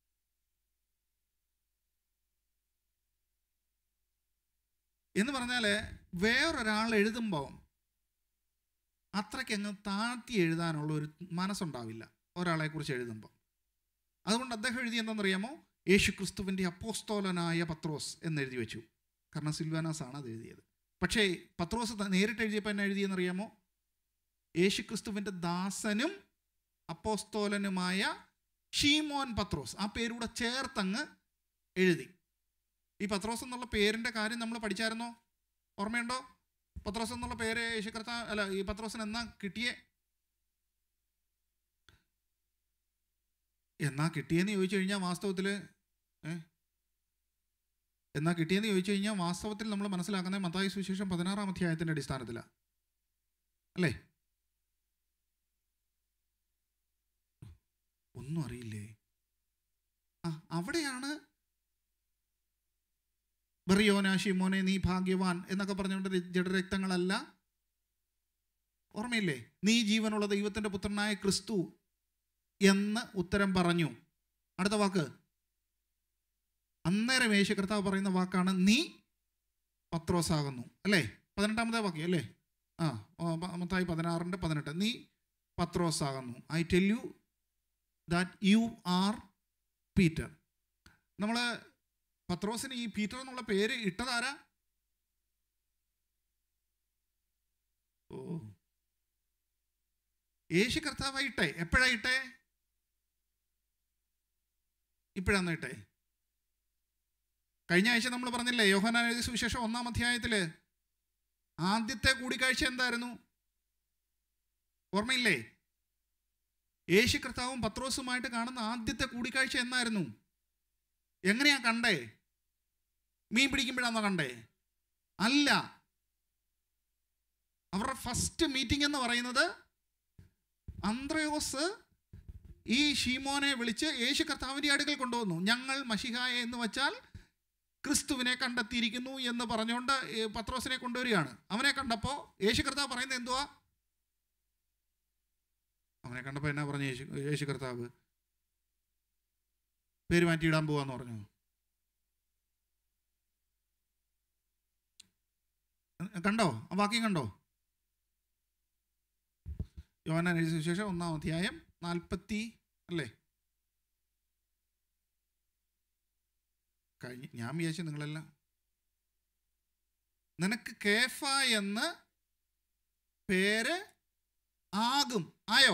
എന്ന് പറഞ്ഞാൽ വേറൊരാൾ എഴുതുമ്പോൾ അത്രയ്ക്ക് അങ്ങ് താഴ്ത്തി എഴുതാനുള്ള ഒരു മനസ്സുണ്ടാവില്ല ഒരാളെ കുറിച്ച് എഴുതുമ്പോൾ അതുകൊണ്ട് അദ്ദേഹം എഴുതി എന്താണെന്നറിയാമോ യേശു ക്രിസ്തുവിൻ്റെ അപ്പോസ്തോലനായ പത്രോസ് എന്ന് എഴുതി വെച്ചു കാരണം സിൽവാനാസ് ആണ് അത് എഴുതിയത് പക്ഷേ പത്രോസ് ത- നേരിട്ട് എഴുതിയപ്പോൾ എന്നെ എഴുതിയെന്നറിയാമോ യേശു ക്രിസ്തുവിൻ്റെ ദാസനും അപ്പോസ്തോലനുമായ ഷീമോൻ പത്രോസ് ആ പേരൂടെ ചേർത്തങ്ങ് എഴുതി ഈ പത്രോസ് എന്നുള്ള പേരിൻ്റെ കാര്യം നമ്മൾ പഠിച്ചായിരുന്നോ ഓർമ്മയുണ്ടോ പത്രോസ് എന്നുള്ള പേര് യേശു കർത്താ അല്ല ഈ പത്രോസിന് എന്നാ കിട്ടിയേ എന്നാ കിട്ടിയെന്ന് ചോദിച്ചു കഴിഞ്ഞാൽ വാസ്തവത്തിൽ ഏ എന്നാ കിട്ടിയെന്ന് ചോദിച്ചു കഴിഞ്ഞാൽ വാസ്തവത്തിൽ നമ്മൾ മനസ്സിലാക്കുന്നത് മത്തായി സുവിശേഷം പതിനാറാം അധ്യായത്തിൻ്റെ അടിസ്ഥാനത്തിലാണ് അല്ലേ ഒന്നും അറിയില്ലേ ആ അവിടെയാണ് ബറിയോന ഷിമോനെ നീ ഭാഗ്യവാൻ എന്നൊക്കെ പറഞ്ഞുകൊണ്ട് ര- ജഡരക്തങ്ങളല്ല ഓർമ്മയില്ലേ നീ ജീവനുള്ള ദൈവത്തിൻ്റെ പുത്രനായ ക്രിസ്തു എന്ന് ഉത്തരം പറഞ്ഞു അടുത്ത വാക്ക് അന്നേരം യേശു കർത്താവ് പറയുന്ന വാക്കാണ് നീ പത്രോസാകുന്നു അല്ലേ പതിനെട്ടാമത്തെ വാക്യം അല്ലേ ആ ഓ, പ- മത്തായി പതിനാറിൻ്റെ പതിനെട്ട് നീ പത്രോസാകുന്നു I tell you that you are Peter നമ്മൾ പത്രോസിന് ഈ പീറ്റർ എന്നുള്ള പേര് ഇട്ടതാരാ ഓ യേശു കർത്താവ് ഇട്ടേ എപ്പോഴാ ഇട്ടേ ഇപ്പോഴാന്ന് ഇട്ടേ കഴിഞ്ഞ ആഴ്ച നമ്മൾ പറഞ്ഞില്ലേ യോഹനാൻ എഴുതിയ സുവിശേഷം ഒന്നാം അധ്യായത്തില് ആദ്യത്തെ കൂടിക്കാഴ്ച എന്തായിരുന്നു ഓർമ്മയില്ലേ യേശു കർത്താവും പത്രോസുമായിട്ട് കാണുന്ന ആദ്യത്തെ കൂടിക്കാഴ്ച എന്നായിരുന്നു എങ്ങനെയാ കണ്ടേ മീൻ പിടിക്കുമ്പോഴാണോ കണ്ടേ അല്ല അവരുടെ ഫസ്റ്റ് മീറ്റിംഗ് എന്ന് പറയുന്നത് അന്ത്രയോസ് ഈ ഷീമോനെ വിളിച്ച് യേശു കർത്താവിൻ്റെ അടുക്കൽ കൊണ്ടുവന്നു ഞങ്ങൾ മഷിഹായ എന്ന് വച്ചാൽ ക്രിസ്തുവിനെ കണ്ടെത്തിയിരിക്കുന്നു എന്ന് പറഞ്ഞുകൊണ്ട് ഈ പത്രോസിനെ കൊണ്ടുവരികയാണ് അവനെ കണ്ടപ്പോൾ യേശു കർത്താവ് പറയുന്നത് എന്തുവാ അവനെ കണ്ടപ്പോൾ എന്നാ പറഞ്ഞു യേശു യേശു കർത്താവ് പേര് മാറ്റിയിടാൻ പോവാന്ന് പറഞ്ഞു കണ്ടോ ആ വാക്യം കണ്ടോ യോഹന്നാൻ എഴുതിയ സുവിശേഷം ഒന്നാം അധ്യായം നാൽപ്പത്തി അല്ലേ കഴിഞ്ഞ് ഞാൻ വിചാരിച്ചു നിങ്ങളെല്ലാം നിനക്ക് കേഫ എന്ന് പേര് ആകും ആയോ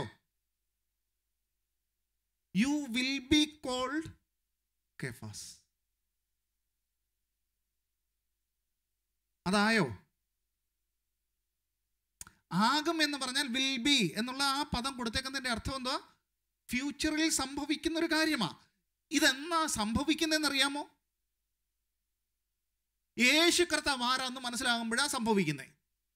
you will be called Cephas അതായോ ആകും എന്ന് പറഞ്ഞാൽ വിൽ ബി എന്നുള്ള ആ പദം കൊടുത്തേക്കുന്നതിന്റെ അർത്ഥം എന്താ ഫ്യൂച്ചറിൽ സംഭവിക്കുന്ന ഒരു കാര്യമാണ് ഇതെന്നാ സംഭവിക്കുന്നതെന്ന് അറിയാമോ യേശു കർത്താവ് ആരാന്ന് മനസ്സിലാകുമ്പോഴാണ് സംഭവിക്കുന്നത്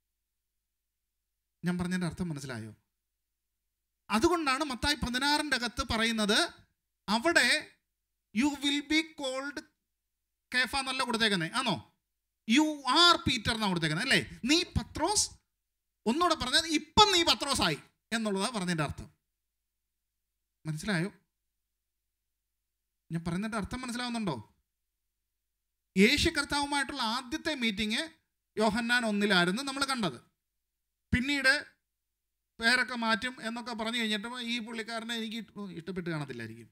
ഞാൻ പറഞ്ഞതിന്റെ അർത്ഥം മനസ്സിലായോ അതുകൊണ്ടാണ് മത്തായി പതിനാറിൻ്റെ അകത്ത് പറയുന്നത് അവിടെ you will be called Kepha എന്നല്ല കൊടുത്തേക്കുന്നത് ആണോ യു ആർ പീറ്റർ എന്നാണ് കൊടുത്തേക്കുന്നത് അല്ലേ നീ പത്രോസ് ഒന്നുകൂടെ പറഞ്ഞാൽ ഇപ്പം നീ പത്രോസായി എന്നുള്ളതാണ് പറഞ്ഞതിൻ്റെ അർത്ഥം മനസ്സിലായോ ഞാൻ പറയുന്നതിൻ്റെ അർത്ഥം മനസ്സിലാവുന്നുണ്ടോ യേശു കർത്താവുമായിട്ടുള്ള ആദ്യത്തെ മീറ്റിംഗ് യോഹന്നാൻ ഒന്നിലായിരുന്നു നമ്മൾ കണ്ടത് പിന്നീട് പേരൊക്കെ മാറ്റും എന്നൊക്കെ പറഞ്ഞു കഴിഞ്ഞിട്ട് ഈ പുള്ളിക്കാരനെ എനിക്ക് ഇഷ്ട- ഇഷ്ടപ്പെട്ട് കാണത്തില്ലായിരിക്കും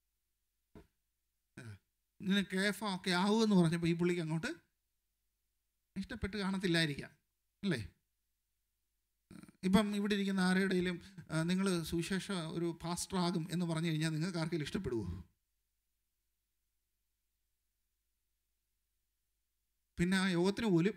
നിന്നെ കേഫ ഒക്കെ ആവുമെന്ന് പറഞ്ഞപ്പോൾ ഈ പുള്ളിക്ക് അങ്ങോട്ട് ഇഷ്ടപ്പെട്ട് കാണത്തില്ലായിരിക്കാം അല്ലേ ഇപ്പം ഇവിടെ ഇരിക്കുന്ന ആരുടെയും നിങ്ങൾ സുവിശേഷ ഒരു പാസ്റ്റർ ആകും എന്ന് പറഞ്ഞു കഴിഞ്ഞാൽ നിങ്ങൾക്ക് ആർക്കെങ്കിലും ഇഷ്ടപ്പെടുവോ പിന്നെ ആ യോഗത്തിന് പോലും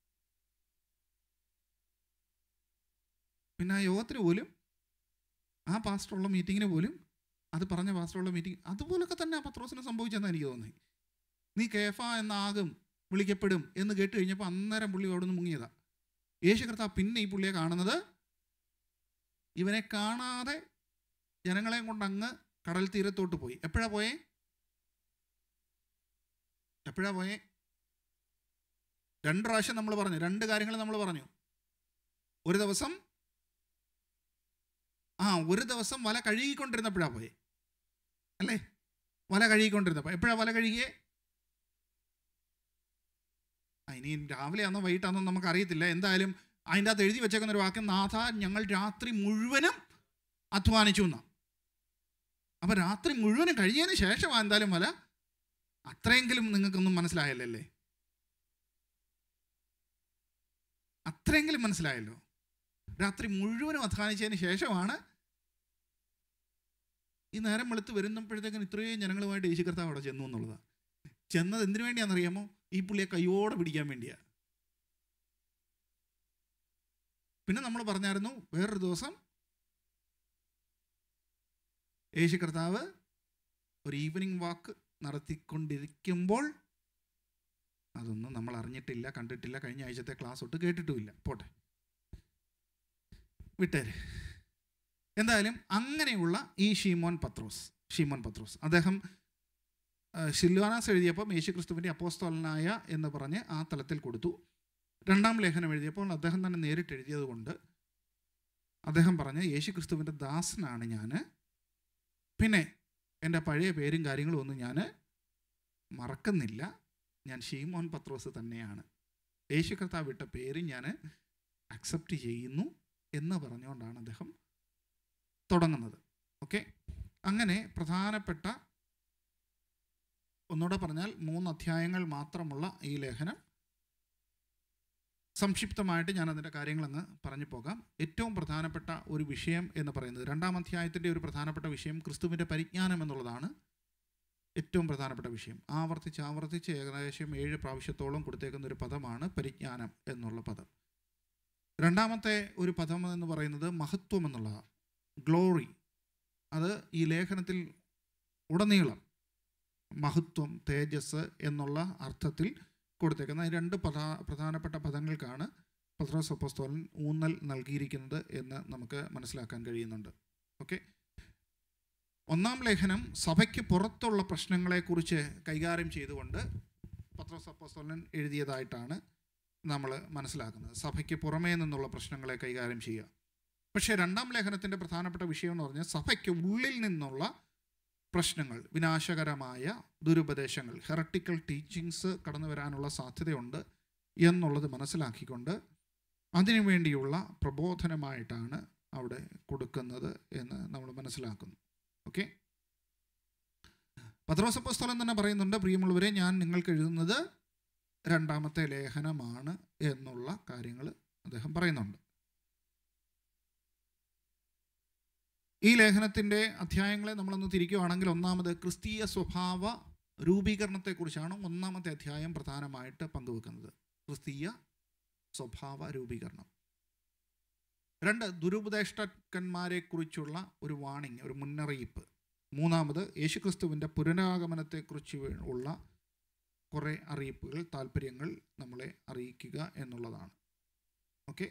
പിന്നെ ആ യോഗത്തിന് പോലും ആ പാസ്റ്ററുള്ള മീറ്റിങ്ങിന് പോലും അത് പറഞ്ഞ പാസ്റ്ററുള്ള മീറ്റിംഗ് അതുപോലൊക്കെ തന്നെ ആ പത്രോസിന് സംഭവിച്ചെന്നാണ് എനിക്ക് തോന്നി നീ കേഫ എന്നാകും വിളിക്കപ്പെടും എന്ന് കേട്ട് കഴിഞ്ഞപ്പോൾ അന്നേരം പുള്ളി അവിടെ നിന്ന് മുങ്ങിയതാ യേശു കർത്താവ് പിന്നെ ഈ പുള്ളിയെ കാണുന്നത് ഇവനെ കാണാതെ ജനങ്ങളെയും കൊണ്ട് അങ്ങ് കടൽ തീരത്തോട്ട് പോയി എപ്പോഴാ പോയേ എപ്പോഴാ പോയേ രണ്ട് പ്രാവശ്യം നമ്മൾ പറഞ്ഞു രണ്ട് കാര്യങ്ങൾ നമ്മൾ പറഞ്ഞു ഒരു ദിവസം ആ ഒരു ദിവസം വല കഴുകിക്കൊണ്ടിരുന്നപ്പോഴാ പോയെ അല്ലേ വല കഴുകിക്കൊണ്ടിരുന്നപ്പോൾ എപ്പോഴാ വല കഴുകിയേ ആ, ഇനി രാവിലെ ആണോ വൈകിട്ടാണോ നമുക്ക് അറിയത്തില്ല എന്തായാലും അതിൻ്റെ അകത്ത് എഴുതി വെച്ചേക്കുന്ന ഒരു വാക്യം നാഥ ഞങ്ങൾ രാത്രി മുഴുവനും അധ്വാനിച്ചു എന്നാ അപ്പൊ രാത്രി മുഴുവനും കഴിഞ്ഞതിന് ശേഷമാണ് എന്തായാലും വല അത്രയെങ്കിലും നിങ്ങൾക്കൊന്നും മനസ്സിലായല്ലേ അത്രയെങ്കിലും മനസ്സിലായല്ലോ രാത്രി മുഴുവനും അധ്വാനിച്ചതിന് ശേഷമാണ് ഈ നേരം വെളുത്ത് വരുന്നപ്പോഴത്തേക്കും ഇത്രയും ജനങ്ങളുമായിട്ട് യേശു കർത്താവ് അവിടെ ചെന്നു എന്നുള്ളതാണ് ചെന്നത് എന്തിനു വേണ്ടിയാണെന്നറിയാമോ ഈ പുള്ളിയെ കയ്യോടെ പിടിക്കാൻ വേണ്ടിയാ പിന്നെ നമ്മൾ പറഞ്ഞായിരുന്നു വേറൊരു ദിവസം യേശു കർത്താവ് ഒരു ഈവനിങ് വാക്ക് നടത്തിക്കൊണ്ടിരിക്കുമ്പോൾ അതൊന്നും നമ്മൾ അറിഞ്ഞിട്ടില്ല കണ്ടിട്ടില്ല കഴിഞ്ഞ ആഴ്ചത്തെ ക്ലാസ് തൊട്ട് കേട്ടിട്ടുമില്ല പോട്ടെ വിട്ടേര് എന്തായാലും അങ്ങനെയുള്ള ഈ ഷീമോൻ പത്രോസ് ഷീമോൻ പത്രോസ് അദ്ദേഹം ആ, ശിൽവാനാസ് എഴുതിയപ്പോൾ യേശുക്രിസ്തുവിൻ്റെ അപ്പോസ്തോലനായ എന്ന് പറഞ്ഞ് ആ തലത്തിൽ കൊടുത്തു രണ്ടാം ലേഖനം എഴുതിയപ്പോൾ അദ്ദേഹം തന്നെ നേരിട്ട് എഴുതിയത് കൊണ്ട് അദ്ദേഹം പറഞ്ഞ് യേശുക്രിസ്തുവിൻ്റെ ദാസനാണ് ഞാൻ പിന്നെ എൻ്റെ പഴയ പേരും കാര്യങ്ങളും ഒന്നും ഞാൻ മറക്കുന്നില്ല ഞാൻ ഷീമോൻ പത്രോസ് തന്നെയാണ് യേശു കർത്താവ് വിട്ട പേര് ഞാൻ അക്സെപ്റ്റ് ചെയ്യുന്നു എന്ന് പറഞ്ഞുകൊണ്ടാണ് അദ്ദേഹം തുടങ്ങുന്നത് ഓക്കെ അങ്ങനെ പ്രധാനപ്പെട്ട ഒന്നുകൂടെ പറഞ്ഞാൽ മൂന്ന് അധ്യായങ്ങൾ മാത്രമുള്ള ഈ ലേഖനം സംക്ഷിപ്തമായിട്ട് ഞാൻ അതിൻ്റെ കാര്യങ്ങളങ്ങ് പറഞ്ഞു പോകാം ഏറ്റവും പ്രധാനപ്പെട്ട ഒരു വിഷയം എന്ന് പറയുന്നത് രണ്ടാം അധ്യായത്തിൻ്റെ ഒരു പ്രധാനപ്പെട്ട വിഷയം ക്രിസ്തുവിൻ്റെ പരിജ്ഞാനം എന്നുള്ളതാണ് ഏറ്റവും പ്രധാനപ്പെട്ട വിഷയം ആവർത്തിച്ച് ആവർത്തിച്ച് ഏകദേശം ഏഴ് പ്രാവശ്യത്തോളം കൊടുത്തേക്കുന്ന ഒരു പദമാണ് പരിജ്ഞാനം എന്നുള്ള പദം രണ്ടാമത്തെ ഒരു പദം എന്ന് പറയുന്നത് മഹത്വം എന്നുള്ളതാണ് ഗ്ലോറി അത് ഈ ലേഖനത്തിൽ ഉടനീളം മഹത്വം തേജസ് എന്നുള്ള അർത്ഥത്തിൽ കൊടുത്തേക്കുന്ന ഈ രണ്ട് പ്രധാ പ്രധാനപ്പെട്ട പദങ്ങൾക്കാണ് പത്രോസ് അപ്പോസ്തോലൻ ഊന്നൽ നൽകിയിരിക്കുന്നത് എന്ന് നമുക്ക് മനസ്സിലാക്കാൻ കഴിയുന്നുണ്ട് ഓക്കെ ഒന്നാം ലേഖനം സഭയ്ക്ക് പുറത്തുള്ള പ്രശ്നങ്ങളെക്കുറിച്ച് കൈകാര്യം ചെയ്തുകൊണ്ട് പത്രോസ് അപ്പോസ്തോലൻ എഴുതിയതായിട്ടാണ് നമ്മൾ മനസ്സിലാക്കുന്നത് സഭയ്ക്ക് പുറമേ നിന്നുള്ള പ്രശ്നങ്ങളെ കൈകാര്യം ചെയ്യുക പക്ഷേ രണ്ടാം ലേഖനത്തിൻ്റെ പ്രധാനപ്പെട്ട വിഷയം എന്ന് പറഞ്ഞാൽ സഭയ്ക്ക് ഉള്ളിൽ നിന്നുള്ള പ്രശ്നങ്ങൾ വിനാശകരമായ ദുരുപദേശങ്ങൾ ഹെറട്ടിക്കൽ ടീച്ചിങ്സ് കടന്നു വരാനുള്ള സാധ്യതയുണ്ട് എന്നുള്ളത് മനസ്സിലാക്കിക്കൊണ്ട് അതിനു വേണ്ടിയുള്ള പ്രബോധനമായിട്ടാണ് അവിടെ കൊടുക്കുന്നത് എന്ന് നമ്മൾ മനസ്സിലാക്കുന്നു ഓക്കെ പത്രോസപ്പസ്തലം തന്നെ പറയുന്നുണ്ട് പ്രിയമുള്ളവരെ ഞാൻ നിങ്ങൾക്ക് എഴുതുന്നത് രണ്ടാമത്തെ ലേഖനമാണ് എന്നുള്ള കാര്യങ്ങൾ അദ്ദേഹം പറയുന്നുണ്ട് ഈ ലേഖനത്തിൻ്റെ അധ്യായങ്ങളെ നമ്മളൊന്ന് തിരിക്കുകയാണെങ്കിൽ ഒന്നാമത് ക്രിസ്തീയ സ്വഭാവ രൂപീകരണത്തെക്കുറിച്ചാണ് ഒന്നാമത്തെ അധ്യായം പ്രധാനമായിട്ട് പങ്കുവെക്കുന്നത് ക്രിസ്തീയ സ്വഭാവ രൂപീകരണം രണ്ട് ദുരുപദേഷ്ടന്മാരെക്കുറിച്ചുള്ള ഒരു വാണിംഗ് ഒരു മുന്നറിയിപ്പ് മൂന്നാമത് യേശുക്രിസ്തുവിൻ്റെ പുനരാഗമനത്തെക്കുറിച്ച് ഉള്ള കുറേ അറിയിപ്പുകൾ താല്പര്യങ്ങൾ നമ്മളെ അറിയിക്കുക എന്നുള്ളതാണ് ഓക്കെ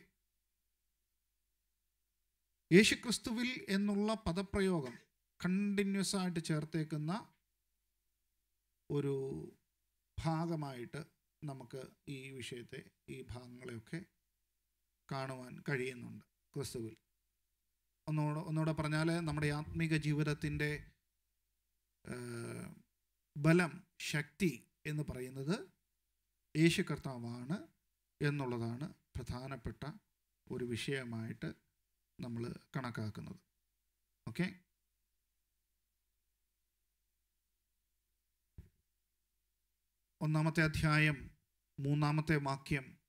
യേശുക്രിസ്തുവിൽ എന്നുള്ള പദപ്രയോഗം കണ്ടിന്യൂസ് ആയിട്ട് ചേർത്തേക്കുന്ന ഒരു ഭാഗമായിട്ട് നമുക്ക് ഈ വിഷയത്തെ ഈ ഭാഗങ്ങളെയൊക്കെ കാണുവാൻ കഴിയുന്നുണ്ട് ക്രിസ്തുവിൽ ഒന്നുകൂടെ ഒന്നുകൂടെ പറഞ്ഞാൽ നമ്മുടെ ആത്മീക ജീവിതത്തിൻ്റെ ബലം ശക്തി എന്ന് പറയുന്നത് യേശു കർത്താവാണ് എന്നുള്ളതാണ് പ്രധാനപ്പെട്ട ഒരു വിഷയമായിട്ട് നമ്മൾ കണക്കാക്കുന്നത് ഓക്കെ ഒന്നാമത്തെ അധ്യായം മൂന്നാമത്തെ വാക്യം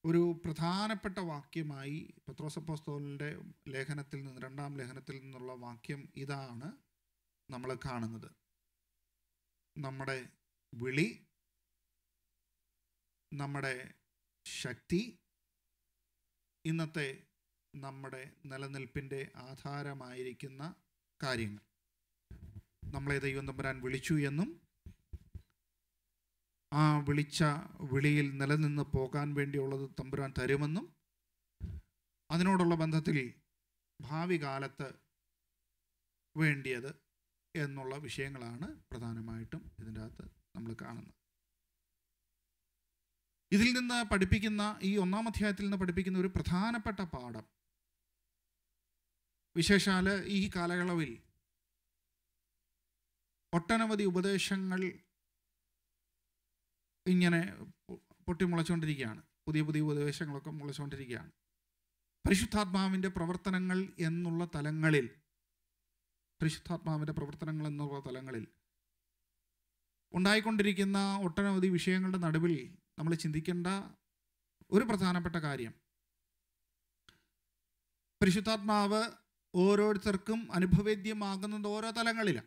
ഒരു പ്രധാനപ്പെട്ട വാക്യമായി പത്രോസപ്പോസ്തോലിൻ്റെ ലേഖനത്തിൽ നിന്ന് രണ്ടാം ലേഖനത്തിൽ നിന്നുള്ള വാക്യം ഇതാണ് നമ്മൾ കാണുന്നത് നമ്മുടെ വിളി നമ്മുടെ ശക്തി ഇന്നത്തെ നമ്മുടെ നിലനിൽപ്പിൻ്റെ ആധാരമായിരിക്കുന്ന കാര്യങ്ങൾ നമ്മളെ ദൈവം തമ്പുരാൻ വിളിച്ചു എന്നും ആ വിളിച്ച വിളിയിൽ നിലനിന്ന് പോകാൻ വേണ്ടിയുള്ളത് തമ്പുരാൻ തരുമെന്നും അതിനോടുള്ള ബന്ധത്തിൽ ഭാവി കാലത്ത് വേണ്ടിയത് എന്നുള്ള വിഷയങ്ങളാണ് പ്രധാനമായിട്ടും ഇതിൻ്റെ അകത്ത് നമ്മൾ കാണുന്നത് ഇതിൽ നിന്ന് പഠിപ്പിക്കുന്ന ഈ ഒന്നാം അധ്യായത്തിൽ നിന്ന് പഠിപ്പിക്കുന്ന ഒരു പ്രധാനപ്പെട്ട പാഠം വിശേഷാൽ ഈ കാലയളവിൽ ഒട്ടനവധി ഉപദേശങ്ങൾ ഇങ്ങനെ പൊ- പൊട്ടിമുളച്ചുകൊണ്ടിരിക്കുകയാണ് പുതിയ പുതിയ ഉപദേശങ്ങളൊക്കെ മുളച്ചുകൊണ്ടിരിക്കുകയാണ് പരിശുദ്ധാത്മാവിൻ്റെ പ്രവർത്തനങ്ങൾ എന്നുള്ള തലങ്ങളിൽ പരിശുദ്ധാത്മാവിൻ്റെ പ്രവർത്തനങ്ങൾ എന്നുള്ള തലങ്ങളിൽ ഉണ്ടായിക്കൊണ്ടിരിക്കുന്ന ഒട്ടനവധി വിഷയങ്ങളുടെ നടുവിൽ നമ്മൾ ചിന്തിക്കേണ്ട ഒരു പ്രധാനപ്പെട്ട കാര്യം പരിശുദ്ധാത്മാവ് ഓരോരുത്തർക്കും അനുഭവേദ്യമാകുന്നത് ഓരോ തലങ്ങളിലാണ്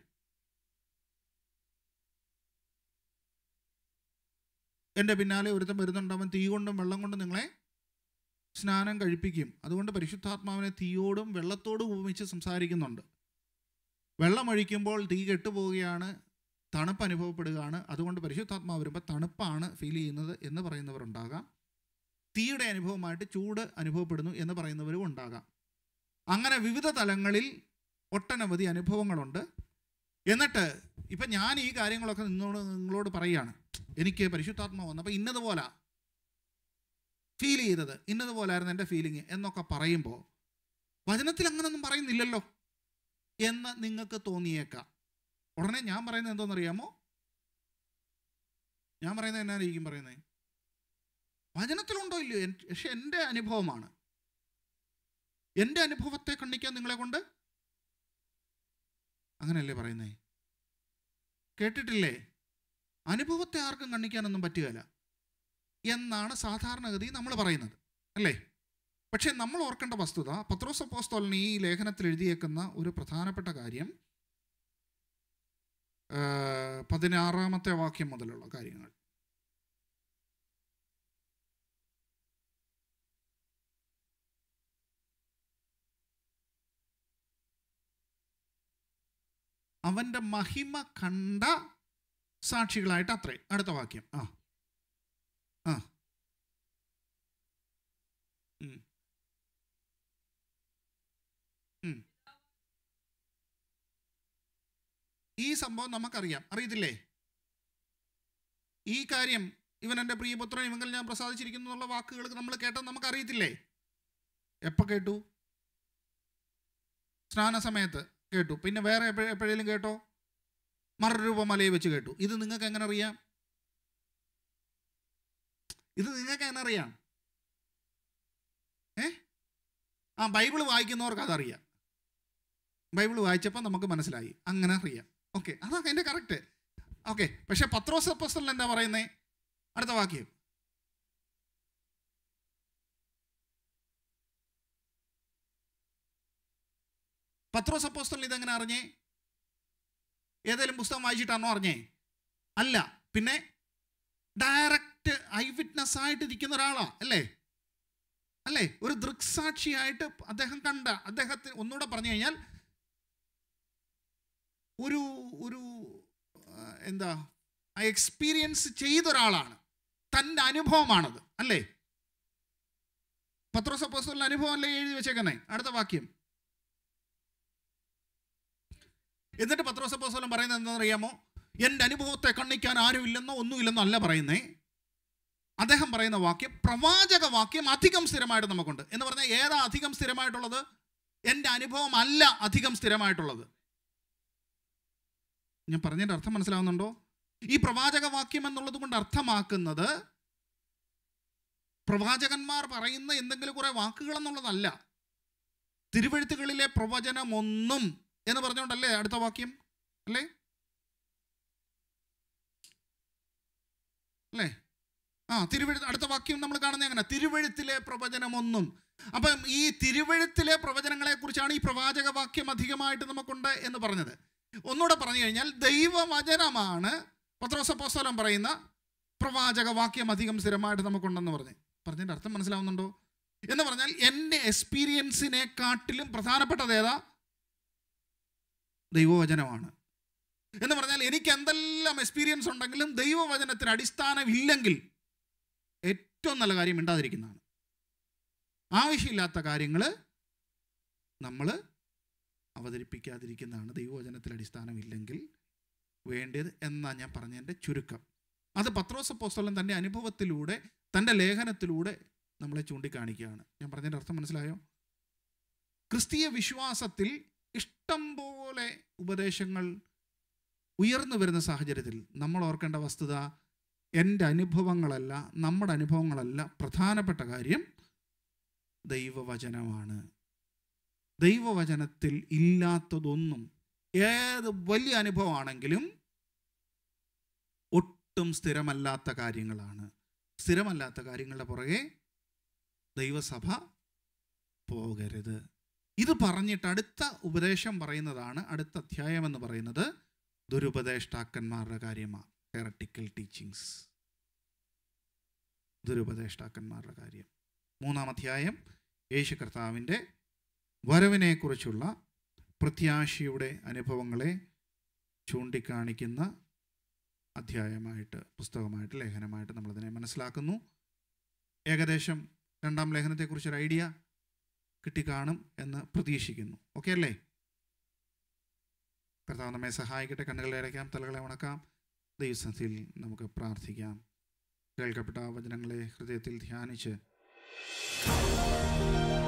എൻ്റെ പിന്നാലെ ഒരുത്തൻ വരുന്നുണ്ട് അവൻ തീ കൊണ്ടും വെള്ളം കൊണ്ടും നിങ്ങളെ സ്നാനം കഴിപ്പിക്കും അതുകൊണ്ട് പരിശുദ്ധാത്മാവിനെ തീയോടും വെള്ളത്തോടും ഉപമിച്ച് സംസാരിക്കുന്നുണ്ട് വെള്ളമൊഴിക്കുമ്പോൾ തീ കെട്ടുപോവുകയാണ് തണുപ്പ് അനുഭവപ്പെടുകയാണ് അതുകൊണ്ട് പരിശുദ്ധാത്മാവ് വരുമ്പോൾ തണുപ്പാണ് ഫീൽ ചെയ്യുന്നത് എന്ന് പറയുന്നവരുണ്ടാകാം തീയുടെ അനുഭവമായിട്ട് ചൂട് അനുഭവപ്പെടുന്നു എന്ന് പറയുന്നവരും ഉണ്ടാകാം അങ്ങനെ വിവിധ തലങ്ങളിൽ ഒട്ടനവധി അനുഭവങ്ങളുണ്ട് എന്നിട്ട് ഇപ്പം ഞാൻ ഈ കാര്യങ്ങളൊക്കെ നിന്നോട് നിങ്ങളോട് പറയുകയാണ് എനിക്ക് പരിശുദ്ധാത്മാവ് വന്നപ്പോൾ ഇന്നതുപോലെ ഫീൽ ചെയ്തത് ഇന്നതുപോലായിരുന്നു എൻ്റെ ഫീലിംഗ് എന്നൊക്കെ പറയുമ്പോൾ വചനത്തിൽ അങ്ങനൊന്നും പറയുന്നില്ലല്ലോ എന്ന് നിങ്ങൾക്ക് തോന്നിയേക്കാം ഉടനെ ഞാൻ പറയുന്നത് എന്തോന്നറിയാമോ ഞാൻ പറയുന്നത് എന്നായിരിക്കും പറയുന്നത് വചനത്തിലുണ്ടോ ഇല്ലയോ എൻ- പക്ഷെ എൻ്റെ അനുഭവമാണ് എൻ്റെ അനുഭവത്തെ കണ്ണിക്കാൻ നിങ്ങളെ കൊണ്ട് അങ്ങനെയല്ലേ പറയുന്നേ കേട്ടിട്ടില്ലേ അനുഭവത്തെ ആർക്കും കണ്ണിക്കാനൊന്നും പറ്റുകയില്ല എന്നാണ് സാധാരണഗതി നമ്മൾ പറയുന്നത് അല്ലേ പക്ഷേ നമ്മൾ ഓർക്കേണ്ട വസ്തുത പത്രോസ് അപ്പോസ്തോലൻ ഈ ലേഖനത്തിൽ എഴുതിയേക്കുന്ന ഒരു പ്രധാനപ്പെട്ട കാര്യം ആ, പതിനാറാമത്തെ വാക്യം മുതലുള്ള കാര്യങ്ങൾ അവന്റെ മഹിമ കണ്ട സാക്ഷികളായിട്ട് അത്രേ അടുത്ത വാക്യം ആ ആ ഉം. ഉം. ഈ സംഭവം നമുക്കറിയാം അറിയത്തില്ലേ ഈ കാര്യം ഇവൻ എൻ്റെ പ്രിയപുത്രൻ ഇവങ്കിൽ ഞാൻ പ്രസാദിച്ചിരിക്കുന്നു എന്നുള്ള വാക്കുകൾ നമ്മൾ കേട്ടത് നമുക്കറിയത്തില്ലേ എപ്പോൾ കേട്ടു സ്നാന സമയത്ത് കേട്ടു പിന്നെ വേറെ എപ്പോഴ- എപ്പോഴേലും കേട്ടോ മറുരൂപ മലയിൽ വെച്ച് കേട്ടു ഇത് നിങ്ങൾക്ക് എങ്ങനെ അറിയാം ഇത് നിങ്ങൾക്ക് എങ്ങനെ അറിയാം ഏ ആ ബൈബിൾ വായിക്കുന്നവർക്ക് അതറിയാം ബൈബിൾ വായിച്ചപ്പോൾ നമുക്ക് മനസ്സിലായി അങ്ങനെ അറിയാം ഓക്കെ അതാ അതിൻ്റെ കറക്റ്റ് ഓക്കെ പക്ഷെ പത്രോസ് അപ്പോസ്തലൻ എന്താ പറയുന്നേ അടുത്ത വാക്യം പത്രോസ് അപ്പോസ്തലൻ ഇതെങ്ങനെ അറിഞ്ഞേ ഏതെങ്കിലും പുസ്തകം വായിച്ചിട്ടാണോ അറിഞ്ഞേ അല്ല പിന്നെ ഡയറക്റ്റ് ഐ വിറ്റ്നസ് ആയിട്ട് ഇരിക്കുന്ന ഒരാളാ അല്ലേ അല്ലേ ഒരു ദൃക്സാക്ഷിയായിട്ട് അദ്ദേഹം കണ്ട അദ്ദേഹത്തിന് ഒന്നുകൂടെ പറഞ്ഞു കഴിഞ്ഞാൽ ഒരു ഒരു ആ, എന്താ ആ എക്സ്പീരിയൻസ് ചെയ്ത ഒരാളാണ് തൻ്റെ അനുഭവമാണത് അല്ലേ പത്രോസ് അപ്പോസ്തലൻ്റെ അനുഭവം അല്ലേ എഴുതി വെച്ചേക്കുന്നേ അടുത്ത വാക്യം എന്നിട്ട് പത്രോസ് അപ്പോസ്തലൻ പറയുന്നത് എന്താണെന്ന് അറിയാമോ എൻ്റെ അനുഭവത്തെ കണ്ണിക്കാൻ ആരുമില്ലെന്നോ ഒന്നുമില്ലെന്നോ അല്ല പറയുന്നേ അദ്ദേഹം പറയുന്ന വാക്യം പ്രവാചക വാക്യം അധികം സ്ഥിരമായിട്ട് നമുക്കുണ്ട് എന്ന് പറഞ്ഞാൽ ഏതാ അധികം സ്ഥിരമായിട്ടുള്ളത് എൻ്റെ അനുഭവം അല്ല അധികം സ്ഥിരമായിട്ടുള്ളത് ഞാൻ പറഞ്ഞതിൻ്റെ അർത്ഥം മനസ്സിലാവുന്നുണ്ടോ ഈ പ്രവാചക വാക്യം എന്നുള്ളത് കൊണ്ട് അർത്ഥമാക്കുന്നത് പ്രവാചകന്മാർ പറയുന്ന എന്തെങ്കിലും കുറെ വാക്കുകൾ എന്നുള്ളതല്ല തിരുവഴുത്തുകളിലെ പ്രവചനമൊന്നും എന്ന് പറഞ്ഞുകൊണ്ടല്ലേ അടുത്ത വാക്യം അല്ലേ അല്ലേ ആ തിരുവഴുത്ത് അടുത്ത വാക്യം നമ്മൾ കാണുന്നത് എങ്ങനെ തിരുവഴുത്തിലെ പ്രവചനമൊന്നും അപ്പം ഈ തിരുവഴുത്തിലെ പ്രവചനങ്ങളെ കുറിച്ചാണ് ഈ പ്രവാചക വാക്യം അധികമായിട്ട് നമുക്കുണ്ട് എന്ന് പറഞ്ഞത് ഒന്നുകൂടെ പറഞ്ഞു കഴിഞ്ഞാൽ ദൈവവചനമാണ് പത്രോസപ്പോസ്തലം പറയുന്ന പ്രവാചക വാക്യം അധികം സ്ഥിരമായിട്ട് നമുക്കുണ്ടെന്ന് പറഞ്ഞ് പറഞ്ഞതിൻ്റെ അർത്ഥം മനസ്സിലാവുന്നുണ്ടോ എന്ന് പറഞ്ഞാൽ എൻ്റെ എക്സ്പീരിയൻസിനെക്കാട്ടിലും പ്രധാനപ്പെട്ടത് ഏതാ ദൈവവചനമാണ് എന്ന് പറഞ്ഞാൽ എനിക്ക് എന്തെല്ലാം എക്സ്പീരിയൻസ് ഉണ്ടെങ്കിലും ദൈവവചനത്തിന് അടിസ്ഥാനം ഇല്ലെങ്കിൽ ഏറ്റവും നല്ല കാര്യം മിണ്ടാതിരിക്കുന്നതാണ് ആവശ്യമില്ലാത്ത കാര്യങ്ങൾ നമ്മൾ അവതരിപ്പിക്കാതിരിക്കുന്നതാണ് ദൈവവചനത്തിൽ അടിസ്ഥാനമില്ലെങ്കിൽ വേണ്ടത് എന്നാ ഞാൻ പറഞ്ഞതിൻ്റെ ചുരുക്കം അത് പത്രോസ പോസ്തലൻ തൻ്റെ അനുഭവത്തിലൂടെ തൻ്റെ ലേഖനത്തിലൂടെ നമ്മളെ ചൂണ്ടിക്കാണിക്കുകയാണ് ഞാൻ പറഞ്ഞതിൻ്റെ അർത്ഥം മനസ്സിലായോ ക്രിസ്തീയ വിശ്വാസത്തിൽ ഇഷ്ടം പോലെ ഉപദേശങ്ങൾ ഉയർന്നു വരുന്ന സാഹചര്യത്തിൽ നമ്മൾ ഓർക്കേണ്ട വസ്തുത എൻ്റെ അനുഭവങ്ങളല്ല നമ്മുടെ അനുഭവങ്ങളല്ല പ്രധാനപ്പെട്ട കാര്യം ദൈവവചനമാണ് ദൈവവചനത്തിൽ ഇല്ലാത്തതൊന്നും ഏത് വലിയ അനുഭവമാണെങ്കിലും ഒട്ടും സ്ഥിരമല്ലാത്ത കാര്യങ്ങളാണ് സ്ഥിരമല്ലാത്ത കാര്യങ്ങളുടെ പുറകെ ദൈവസഭ പോകരുത് ഇത് പറഞ്ഞിട്ട് അടുത്ത ഉപദേശം പറയുന്നതാണ് അടുത്ത അധ്യായം എന്ന് പറയുന്നത് ദുരുപദേഷ്ടാക്കന്മാരുടെ കാര്യമാണ് ഹെറട്ടിക്കൽ ടീച്ചിങ്സ് ദുരുപദേഷ്ടാക്കന്മാരുടെ കാര്യം മൂന്നാം അധ്യായം യേശു കർത്താവിൻ്റെ വരവിനെക്കുറിച്ചുള്ള പ്രത്യാശയുടെ അനുഭവങ്ങളെ ചൂണ്ടിക്കാണിക്കുന്ന അധ്യായമായിട്ട് പുസ്തകമായിട്ട് ലേഖനമായിട്ട് നമ്മളതിനെ മനസ്സിലാക്കുന്നു ഏകദേശം രണ്ടാം ലേഖനത്തെക്കുറിച്ചൊരു ഐഡിയ കിട്ടിക്കാണും എന്ന് പ്രതീക്ഷിക്കുന്നു ഓക്കെ അല്ലേ കർത്താവ് നമ്മെ സഹായിക്കട്ടെ കണ്ണുകളെ അടയ്ക്കാം തലകളെ ഉണക്കാം ദൈവസന്ധിയിൽ നമുക്ക് പ്രാർത്ഥിക്കാം കേൾക്കപ്പെട്ട വചനങ്ങളെ ഹൃദയത്തിൽ ധ്യാനിച്ച്